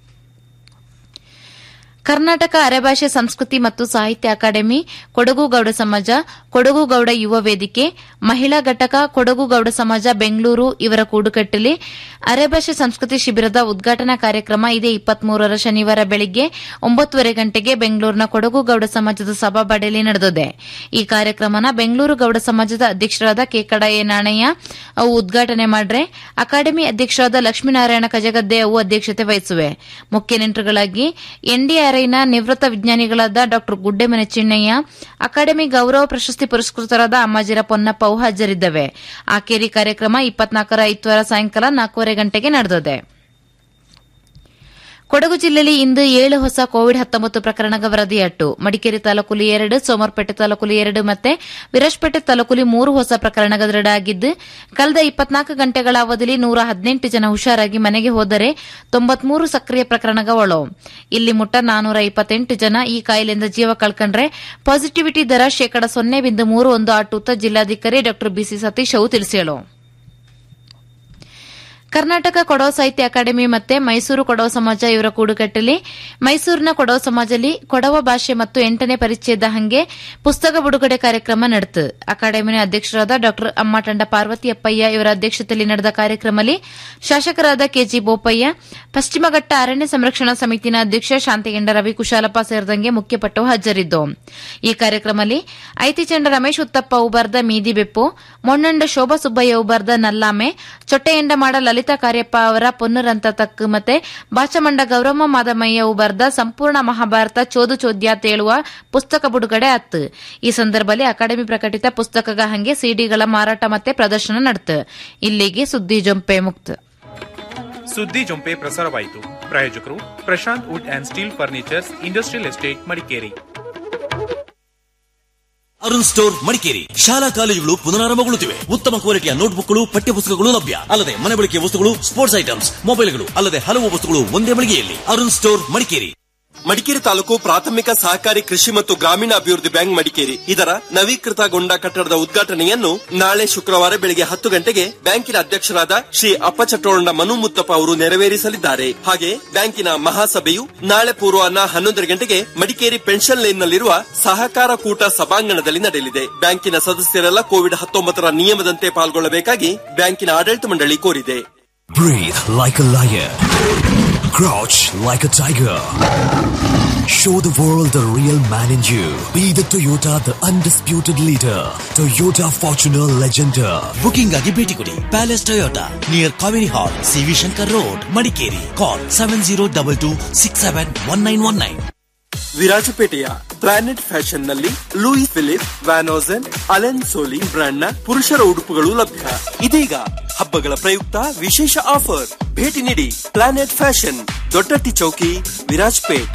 ಕರ್ನಾಟಕ ಅರೆಭಾಷೆ ಸಂಸ್ಕೃತಿ ಮತ್ತು ಸಾಹಿತ್ಯ ಅಕಾಡೆಮಿ ಕೊಡಗು ಗೌಡ ಸಮಾಜ ಕೊಡಗು ಗೌಡ ಯುವ ವೇದಿಕೆ ಮಹಿಳಾ ಘಟಕ ಕೊಡಗು ಗೌಡ ಸಮಾಜ ಬೆಂಗಳೂರು ಇವರ ಕೂಡುಕಟ್ಟಲಿ ಅರೆಭಾಷೆ ಸಂಸ್ಕೃತಿ ಶಿಬಿರದ ಉದ್ಘಾಟನಾ ಕಾರ್ಯಕ್ರಮ ಇದೇ ಇಪ್ಪತ್ಮೂರರ ಶನಿವಾರ ಬೆಳಿಗ್ಗೆ ಒಂಬತ್ತುವರೆ ಗಂಟೆಗೆ ಬೆಂಗಳೂರಿನ ಕೊಡಗು ಗೌಡ ಸಮಾಜದ ಸಭಾಬಾಡಿಯಲ್ಲಿ ನಡೆದಿದೆ ಈ ಕಾರ್ಯಕ್ರಮನ ಬೆಂಗಳೂರು ಗೌಡ ಸಮಾಜದ ಅಧ್ಯಕ್ಷರಾದ ಕೆಕಡ ಎ ನಾಣಯ್ಯ ಅವು ಉದ್ಘಾಟನೆ ಮಾಡ್ರೆ ಅಕಾಡೆಮಿ ಅಧ್ಯಕ್ಷರಾದ ಲಕ್ಷ್ಮೀನಾರಾಯಣ ಕಜಗದ್ದೆ ಅವು ಅಧ್ಯಕ್ಷತೆ ವಹಿಸುವೆ ಮುಖ್ಯ ನೆಂಟರುಗಳಾಗಿ ಎನ್ಡಿಆರ್ಐನ ನಿವೃತ್ತ ವಿಜ್ಞಾನಿಗಳಾದ ಡಾ ಗುಡ್ಡೆಮನೆ ಚಿಣ್ಣಯ್ಯ ಅಕಾಡೆಮಿ ಗೌರವ ಪ್ರಶಸ್ತಿ ಪುರಸ್ಕೃತರಾದ ಅಮ್ಮಾಜಿರ ಪೊನ್ನಪ್ಪ ಅವು ಹಾಜರಿದ್ದವೆ ಆಕೇರಿ ಕಾರ್ಯಕ್ರಮ ಇಪ್ಪತ್ನಾಲ್ಕರ ಐತವಾರ ಸಾಯಂಕಾಲ ನಾಲ್ಕೂವರೆ ಗಂಟೆಗೆ ನಡೆದಿದೆ ಕೊಡಗು ಜಿಲ್ಲೆಯಲ್ಲಿ ಇಂದು ಏಳು ಹೊಸ ಕೋವಿಡ್ ಹತ್ತೊಂಬತ್ತು ಪ್ರಕರಣಗಳ ವರದಿಯಾಟ್ಟು ಮಡಿಕೇರಿ ತಾಲೂಕುಲಿ ಎರಡು ಸೋಮವಾರಪೇಟೆ ತಾಲೂಕುಲಿ ಎರಡು ಮತ್ತೆ ವಿರಾಜಪೇಟೆ ತಾಲೂಕುಲಿ ಮೂರು ಹೊಸ ಪ್ರಕರಣಗಳು ದೃಢ ಆಗಿದ್ದು ಕಳೆದ ಇಪ್ಪತ್ನಾಲ್ಕು ಗಂಟೆಗಳ ಅವಧಿಯಲ್ಲಿ ನೂರ ಹದಿನೆಂಟು ಜನ ಹುಷಾರಾಗಿ ಮನೆಗೆ ಹೋದರೆ ತೊಂಬತ್ಮೂರು ಸಕ್ರಿಯ ಪ್ರಕರಣಗಳ ಒಳು ಇಲ್ಲಿ ಮುಟ್ಟ ನಾನೂರ ಇಪ್ಪತ್ತೆಂಟು ಜನ ಈ ಕಾಯಿಲೆಯಿಂದ ಜೀವ ಕಳ್ಕೊಂಡ್ರೆ ಪಾಸಿಟಿವಿಟಿ ದರ ಶೇಕಡ ಸೊನ್ನೆ ಬಿಂದು ಮೂರು ಒಂದು ಆಟೂತ ಜಿಲ್ಲಾಧಿಕಾರಿ ಡಾ ಬಿಸಿ ಸತೀಶ್ ಅವು ತಿಳಿಸಿದರು ಕರ್ನಾಟಕ ಕೊಡವ ಸಾಹಿತ್ಯ ಅಕಾಡೆಮಿ ಮತ್ತೆ ಮೈಸೂರು ಕೊಡವ ಸಮಾಜ ಇವರ ಕೂಡುಕಟ್ಟಲ್ಲಿ ಮೈಸೂರಿನ ಕೊಡವ ಸಮಾಜದಲ್ಲಿ ಕೊಡವ ಭಾಷೆ ಮತ್ತು ಎಂಟನೇ ಪರಿಚ್ಛೇದ ಹಂಗೆ ಪುಸ್ತಕ ಬಿಡುಗಡೆ ಕಾರ್ಯಕ್ರಮ ನಡೆತು ಅಕಾಡೆಮಿನ ಅಧ್ಯಕ್ಷರಾದ ಡಾ ಅಮ್ಮಟಂಡ ಪಾರ್ವತಿ ಅಪ್ಪಯ್ಯ ಇವರ ಅಧ್ಯಕ್ಷತೆಯಲ್ಲಿ ನಡೆದ ಕಾರ್ಯಕ್ರಮದಲ್ಲಿ ಶಾಸಕರಾದ ಕೆಜಿ ಬೋಪಯ್ಯ ಪಶ್ಚಿಮಘಟ್ಟ ಅರಣ್ಯ ಸಂರಕ್ಷಣಾ ಸಮಿತಿನ ಅಧ್ಯಕ್ಷ ಶಾಂತಿಗೆಂಡ ರವಿ ಕುಶಾಲಪ್ಪ ಸೇರಿದಂಗೆ ಮುಖ್ಯಪಟ್ಟು ಹಾಜರಿದ್ದು ಈ ಕಾರ್ಯಕ್ರಮದಲ್ಲಿ ಐತಿಚಂಡ ರಮೇಶ್ ಉತ್ತಪ್ಪ ಉಬರ್ದ ಮೀದಿ ಬೆಪ್ಪು ಮೊಣ್ಣಂಡ ಶೋಭಾ ಸುಬ್ಬಯ್ಯ ಉಬರ್ದ ನಲ್ಲಾಮೆ ಚೊಟ್ಟೆಯಂಡ ಮಾಡ ಲಲಿತಾ ಕಾರ್ಯಪ್ಪ ಅವರ ಪೊನ್ನರಂತ ತಕ್ಕು ಮತ್ತೆ ಬಾಚಮಂಡ ಗೌರಮ್ಮ ಮಾದಮಯ್ಯ ಉಬರ್ದ ಸಂಪೂರ್ಣ ಮಹಾಭಾರತ ಚೋದು ಚೋದ್ಯ ತೇಳುವ ಪುಸ್ತಕ ಬಿಡುಗಡೆ ಆತ್ತು ಈ ಸಂದರ್ಭದಲ್ಲಿ ಅಕಾಡೆಮಿ ಪ್ರಕಟಿತ ಪುಸ್ತಕಗ ಹಂಗೆ ಸಿಡಿಗಳ ಮಾರಾಟ ಮತ್ತೆ ಪ್ರದರ್ಶನ ನಡೆತು ಇಲ್ಲಿಗೆ ಸುದ್ದಿ ಜೊಂಪೆ ಮುಕ್ತ ಸುದ್ದಿ ಜೊಂಪೆ ಪ್ರಸಾರವಾಯಿತು ಪ್ರಾಯೋಜಕರು Prashanth wood and steel furnitures industrial estate Madikeri Arun store Madikeri ಶಾಲಾ ಕಾಲೇಜುಗಳು ಪುನರಾರಂಭಗೊಳ್ಳುತ್ತಿವೆ ಉತ್ತಮ ಕ್ವಾಲಿಟಿಯ ನೋಟ್ಬುಕ್ಗಳು ಪಠ್ಯಪುಸ್ತಕಗಳು ಲಭ್ಯ ಅಲ್ಲದೆ ಮನೆ ಬಳಕೆಯ ವಸ್ತುಗಳು ಸ್ಪೋರ್ಟ್ಸ್ ಐಟಮ್ಸ್ ಮೊಬೈಲ್ಗಳು ಅಲ್ಲದೆ ಹಲವು ವಸ್ತುಗಳು ಒಂದೇ ಮಳಿಗೆಯಲ್ಲಿ ಅರುಣ್ ಸ್ಟೋರ್ ಮಡಿಕೇರಿ ಮಡಿಕೇರಿ ತಾಲೂಕು ಪ್ರಾಥಮಿಕ ಸಹಕಾರಿ ಕೃಷಿ ಮತ್ತು ಗ್ರಾಮೀಣ ಅಭಿವೃದ್ಧಿ ಬ್ಯಾಂಕ್ ಮಡಿಕೇರಿ ಇದರ ನವೀಕೃತಗೊಂಡ ಕಟ್ಟಡದ ಉದ್ಘಾಟನೆಯನ್ನು ನಾಳೆ ಶುಕ್ರವಾರ ಬೆಳಗ್ಗೆ ಹತ್ತು ಗಂಟೆಗೆ ಬ್ಯಾಂಕಿನ ಅಧ್ಯಕ್ಷರಾದ ಶ್ರೀ ಅಪ್ಪಚಟ್ಟೋಳಂಡ ಮನು ಮುತ್ತಪ್ಪ ಅವರು ನೆರವೇರಿಸಲಿದ್ದಾರೆ ಹಾಗೆ ಬ್ಯಾಂಕಿನ ಮಹಾಸಭೆಯು ನಾಳೆ ಪೂರ್ವಾಹ್ನ ಹನ್ನೊಂದರ ಗಂಟೆಗೆ ಮಡಿಕೇರಿ ಪೆನ್ಷನ್ ಲೇನ್ನಲ್ಲಿರುವ ಸಹಕಾರ ಕೂಟ ಸಭಾಂಗಣದಲ್ಲಿ ನಡೆಯಲಿದೆ ಬ್ಯಾಂಕಿನ ಸದಸ್ಯರೆಲ್ಲ ಕೋವಿಡ್ ಹತ್ತೊಂಬತ್ತರ ನಿಯಮದಂತೆ ಪಾಲ್ಗೊಳ್ಳಬೇಕಾಗಿ ಬ್ಯಾಂಕಿನ ಆಡಳಿತ ಮಂಡಳಿ ಕೋರಿದೆ Breathe like a lion. Crouch like a tiger. Show the world the real man in you. Be the Toyota, the undisputed leader. Toyota Fortuner Legender. Booking ಆಗಿ ಭೇಟಿ ಕೊಡಿ palace Toyota near Kaveri hall CV Shankar road Madikeri call seven zero double two six seven one nine one nine ವಿರಾಜಪೇಟೆಯ planet fashion ನಲ್ಲಿ Louis Philippe Van Heusen Allen Solly brand ನ ಪುರುಷರ ಉಡುಪುಗಳು ಲಭ್ಯ ಇದೀಗ ಹಬ್ಬಗಳ ಪ್ರಯುಕ್ತ ವಿಶೇಷ ಆಫರ್ ಭೇಟಿ ನೀಡಿ ಪ್ಲಾನೆಟ್ ಫ್ಯಾಷನ್ ದೊಡ್ಡಟ್ಟಿ ಚೌಕಿ ವಿರಾಜ್ಪೇಟ್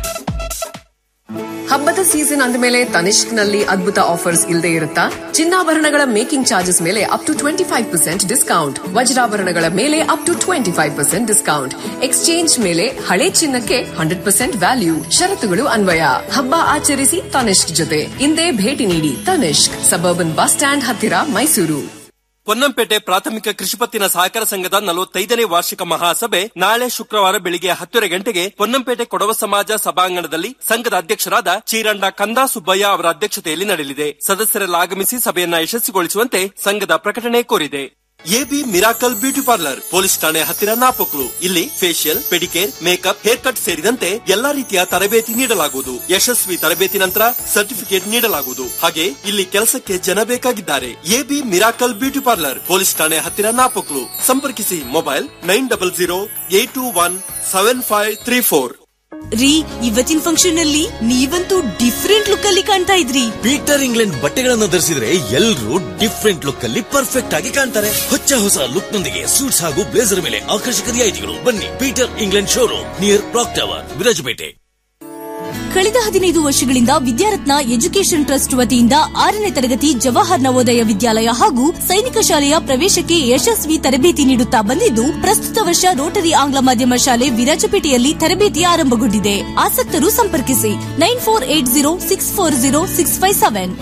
ಹಬ್ಬದ ಸೀಸನ್ ಅಂದಮೇಲೆ ತನಿಷ್ಕ್ ನಲ್ಲಿ ಅದ್ಭುತ ಆಫರ್ಸ್ ಇಲ್ಲದೆ ಇರುತ್ತಾ ಚಿನ್ನಾಭರಣಗಳ ಮೇಕಿಂಗ್ ಚಾರ್ಜಸ್ ಮೇಲೆ up to twenty five percent discount ವಜ್ರಾಭರಣಗಳ ಮೇಲೆ up to twenty five percent discount exchange ಮೇಲೆ ಹಳೆ ಚಿನ್ನಕ್ಕೆ ಹಂಡ್ರೆಡ್ ಪರ್ಸೆಂಟ್ ವ್ಯಾಲ್ಯೂ ಷರತ್ತುಗಳು ಅನ್ವಯ ಹಬ್ಬ ಆಚರಿಸಿ ತನಿಷ್ಕ್ ಜೊತೆ ಇಂದೇ ಭೇಟಿ ನೀಡಿ ತನಿಷ್ಕ್ ಸಬರ್ಬನ್ ಬಸ್ ಸ್ಟ್ಯಾಂಡ್ ಹತ್ತಿರ ಮೈಸೂರು ಪೊನ್ನಂಪೇಟೆ ಪ್ರಾಥಮಿಕ ಕೃಷಿಪತ್ತಿನ ಸಹಕಾರ ಸಂಘದ ನಲವತ್ತೈದನೇ ವಾರ್ಷಿಕ ಮಹಾಸಭೆ ನಾಳೆ ಶುಕ್ರವಾರ ಬೆಳಿಗ್ಗೆ ಹತ್ತುವರೆ ಗಂಟೆಗೆ ಪೊನ್ನಂಪೇಟೆ ಕೊಡವ ಸಮಾಜ ಸಭಾಂಗಣದಲ್ಲಿ ಸಂಘದ ಅಧ್ಯಕ್ಷರಾದ ಚೀರಂಡ ಕಂದಾ ಸುಬ್ಬಯ್ಯ ಅವರ ಅಧ್ಯಕ್ಷತೆಯಲ್ಲಿ ನಡೆಯಲಿದೆ ಸದಸ್ಯರೆಲ್ಲ ಆಗಮಿಸಿ ಸಭೆಯನ್ನ ಯಶಸ್ವಿಗೊಳಿಸುವಂತೆ ಸಂಘದ ಪ್ರಕಟಣೆ ಕೋರಿದೆ AB miracle beauty parlour police ಠಾಣೆ ಹತ್ತಿರ ನಾಪಕ್ಲು ಇಲ್ಲಿ facial pedicure makeup hair cut ಸೇರಿದಂತೆ ಎಲ್ಲಾ ರೀತಿಯ ತರಬೇತಿ ನೀಡಲಾಗುವುದು ಯಶಸ್ವಿ ತರಬೇತಿ ನಂತರ ಸರ್ಟಿಫಿಕೇಟ್ ನೀಡಲಾಗುವುದು ಹಾಗೆ ಇಲ್ಲಿ ಕೆಲಸಕ್ಕೆ ಜನ ಬೇಕಾಗಿದ್ದಾರೆ AB miracle beauty parlour police ಠಾಣೆ ಹತ್ತಿರ ನಾಪಕ್ಲು ಸಂಪರ್ಕಿಸಿ mobile nine double zero eight two one seven five three four ರೀ ಇವತ್ತಿನ ಫಂಕ್ಷನ್ ಅಲ್ಲಿ ನೀವಂತೂ ಡಿಫ್ರೆಂಟ್ ಲುಕ್ ಅಲ್ಲಿ ಕಾಣ್ತಾ ಇದ್ರಿ ಪೀಟರ್ ಇಂಗ್ಲೆಂಡ್ ಬಟ್ಟೆಗಳನ್ನು ಧರಿಸಿದ್ರೆ ಎಲ್ಲರೂ ಡಿಫ್ರೆಂಟ್ ಲುಕ್ ಅಲ್ಲಿ ಪರ್ಫೆಕ್ಟ್ ಆಗಿ ಕಾಣ್ತಾರೆ ಹೊಚ್ಚ ಹೊಸ ಲುಕ್ ನೊಂದಿಗೆ ಸೂಟ್ಸ್ ಹಾಗೂ ಬ್ಲೇಸರ್ ಮೇಲೆ ಆಕರ್ಷಕ ರಿಯಾಯಿತಿಗಳು ಬನ್ನಿ Peter England showroom near clock tower Virajpet ಕಳೆದ ಹದಿನೈದು ವರ್ಷಗಳಿಂದ ವಿದ್ಯಾರತ್ನ ಎಜುಕೇಷನ್ ಟ್ರಸ್ಟ್ ವತಿಯಿಂದ ಆರನೇ ತರಗತಿ ಜವಾಹರ್ ನವೋದಯ ವಿದ್ಯಾಲಯ ಹಾಗೂ ಸೈನಿಕ ಶಾಲೆಯ ಪ್ರವೇಶಕ್ಕೆ ಯಶಸ್ವಿ ತರಬೇತಿ ನೀಡುತ್ತಾ ಬಂದಿದ್ದು ಪ್ರಸ್ತುತ ವರ್ಷ ರೋಟರಿ ಆಂಗ್ಲ ಮಾಧ್ಯಮ ಶಾಲೆ ವಿರಾಜಪೇಟೆಯಲ್ಲಿ ತರಬೇತಿ ಆರಂಭಗೊಂಡಿದೆ ಆಸಕ್ತರು ಸಂಪರ್ಕಿಸಿ nine four eight zero six four zero six five seven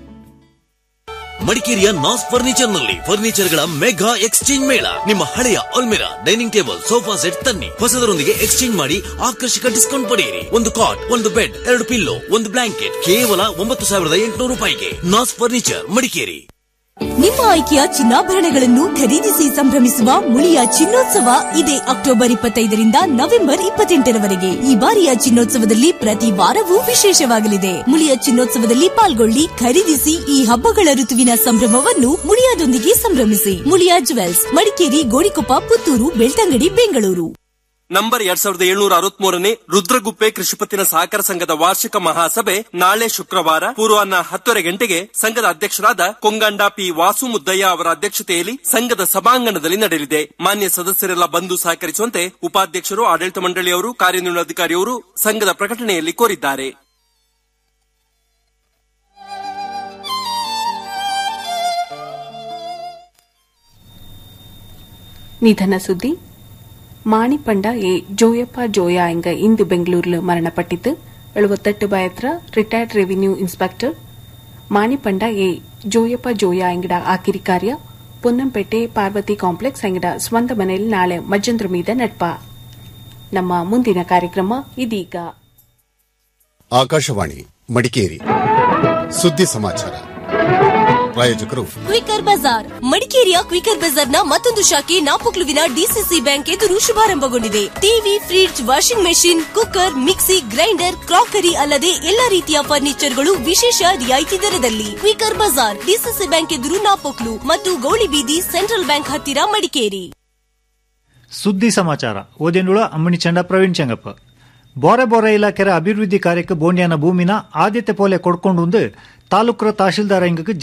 ಮಡಿಕೇರಿಯ ನಾಸ್ ಫರ್ನಿಚರ್ ನಲ್ಲಿ ಫರ್ನಿಚರ್ ಗಳ ಮೆಗಾ ಎಕ್ಸ್ಚೇಂಜ್ ಮೇಳ ನಿಮ್ಮ ಹಳೆಯ ಅಲ್ಮಿರಾ ಡೈನಿಂಗ್ ಟೇಬಲ್ ಸೋಫಾ ಸೆಟ್ ತನ್ನಿ ಹೊಸದರೊಂದಿಗೆ ಎಕ್ಸ್ಚೇಂಜ್ ಮಾಡಿ ಆಕರ್ಷಕ ಡಿಸ್ಕೌಂಟ್ ಪಡೆಯಿರಿ ಒಂದು ಕಾಟ್ ಒಂದು ಬೆಡ್ ಎರಡು ಪಿಲ್ಲೋ ಒಂದು ಬ್ಲಾಂಕೆಟ್ ಕೇವಲ ಒಂಬತ್ತು ಸಾವಿರದ ಎಂಟುನೂರು ರೂಪಾಯಿಗೆ ನಾಸ್ ಫರ್ನಿಚರ್ ಮಡಿಕೇರಿ ನಿಮ್ಮ ಆಯ್ಕೆಯ ಚಿನ್ನಾಭರಣಗಳನ್ನು ಖರೀದಿಸಿ ಸಂಭ್ರಮಿಸುವ ಮುಳಿಯ ಚಿನ್ನೋತ್ಸವ ಇದೇ ಅಕ್ಟೋಬರ್ ಇಪ್ಪತ್ತೈದರಿಂದ ನವೆಂಬರ್ ಇಪ್ಪತ್ತೆಂಟರವರೆಗೆ ಈ ಬಾರಿಯ ಚಿನ್ನೋತ್ಸವದಲ್ಲಿ ಪ್ರತಿ ವಾರವೂ ವಿಶೇಷವಾಗಲಿದೆ ಮುಳಿಯ ಚಿನ್ನೋತ್ಸವದಲ್ಲಿ ಪಾಲ್ಗೊಳ್ಳಿ ಖರೀದಿಸಿ ಈ ಹಬ್ಬಗಳ ಋತುವಿನ ಸಂಭ್ರಮವನ್ನು ಮುಳಿಯಾದೊಂದಿಗೆ ಸಂಭ್ರಮಿಸಿ ಮುಳಿಯಾ ಜುವೆಲ್ಸ್ ಮಡಿಕೇರಿ ಗೋಣಿಕೊಪ್ಪ ಪುತ್ತೂರು ಬೆಳ್ತಂಗಡಿ ಬೆಂಗಳೂರು ನಂಬರ್ ಎರಡ್ ಸಾವಿರದ ಏಳ್ನೂರ ಅರವತ್ಮೂರನೇ ರುದ್ರಗುಪ್ಪೆ ಕೃಷಿಪತ್ತಿನ ಸಹಕಾರ ಸಂಘದ ವಾರ್ಷಿಕ ಮಹಾಸಭೆ ನಾಳೆ ಶುಕ್ರವಾರ ಪೂರ್ವಾಹ್ನ ಹತ್ತುವರೆ ಗಂಟೆಗೆ ಸಂಘದ ಅಧ್ಯಕ್ಷರಾದ ಕೊಂಗಂಡ ಪಿ ವಾಸು ಮುದ್ದಯ್ಯ ಅವರ ಅಧ್ಯಕ್ಷತೆಯಲ್ಲಿ ಸಂಘದ ಸಭಾಂಗಣದಲ್ಲಿ ನಡೆಯಲಿದೆ ಮಾನ್ಯ ಸದಸ್ಯರೆಲ್ಲ ಬಂದು ಸಹಕರಿಸುವಂತೆ ಉಪಾಧ್ಯಕ್ಷರು ಆಡಳಿತ ಮಂಡಳಿಯವರು ಕಾರ್ಯನಿರ್ವಹಣಾಧಿಕಾರಿಯವರು ಸಂಘದ ಪ್ರಕಟಣೆಯಲ್ಲಿ ಕೋರಿದ್ದಾರೆ ನಿಧನ ಸುದ್ದಿ ಮಾಣಿಪಂಡ ಎ ಜೋಯಪ್ಪ ಜೋಯ ಎಂಗ ಇಂದು ಬೆಂಗಳೂರಿൽ മരണപ്പെട്ടിട്ട് എഴുപത്തെട്ട് വയത്ര retired revenue inspector Manipanda A Joyappa ಜೋಯ ಎಂಗಡ ಆಕಿರಿ ಕಾರ್ಯ ಪೊನ್ನಂಪೇಟೆ ಪಾರ್ವತಿ ಕಾಂಪ್ಲೆಕ್ಸ್ ಎಂಗಡ ಸ್ವಂತ ಮನೆಯಲ್ಲಿ ನಾಳೆ ಮಜ್ಜಂದ್ರ ಮೀದ ನಡ್ಪ ನಮ್ಮ ಮುಂದಿನ ಕಾರ್ಯಕ್ರಮ ಇದೀಗ ಆಕಾಶವಾಣಿ ಮಡಿಕೇರಿ ಸುದ್ದಿ ಸಮಾಚಾರ ಪ್ರಾಯೋಜಕರು ಕ್ವಿಕರ್ ಬಜಾರ್ ಮಡಿಕೇರಿಯ ಕ್ವಿಕರ್ ಬಜಾರ್ನ ಮತ್ತೊಂದು ಶಾಖೆ ನಾಪೊಕ್ಲುವಿನ ಡಿಸಿಸಿ ಬ್ಯಾಂಕ್ ಎದುರು ಶುಭಾರಂಭಗೊಂಡಿದೆ TV fridge washing machine cooker mixie grinder crockery ಅಲ್ಲದೆ ಎಲ್ಲಾ ರೀತಿಯ ಫರ್ನಿಚರ್ಗಳು ವಿಶೇಷ ರಿಯಾಯಿತಿ ದರದಲ್ಲಿ ಕ್ವಿಕರ್ ಬಜಾರ್ ಡಿಸಿಸಿ ಬ್ಯಾಂಕ್ ಎದುರು ನಾಪೊಕ್ಲು ಮತ್ತು ಗೌಳಿಬೀದಿ ಸೆಂಟ್ರಲ್ ಬ್ಯಾಂಕ್ ಹತ್ತಿರ ಮಡಿಕೇರಿ ಸುದ್ದಿ ಸಮಾಚಾರ ಓದೆನುಳ ಅಮ್ಮಣಿ ಚಂಡ ಪ್ರವೀಣ್ ಚೆಂಗಪ್ಪ ಬೋರೆ ಬೋರೆ ಇಲಾಖೆರ ಅಭಿವೃದ್ಧಿ ಕಾರ್ಯಕ್ಕೆ ಬೋಂಡ್ಯಾನ ಭೂಮಿನ ಆದ್ಯತೆ ಪೋಲೆ ಕೊಡ್ಕೊಂಡು ತಾಲೂಕರ ತಹಶೀಲ್ದಾರ್ ಎಂಗಕ್ಕೆ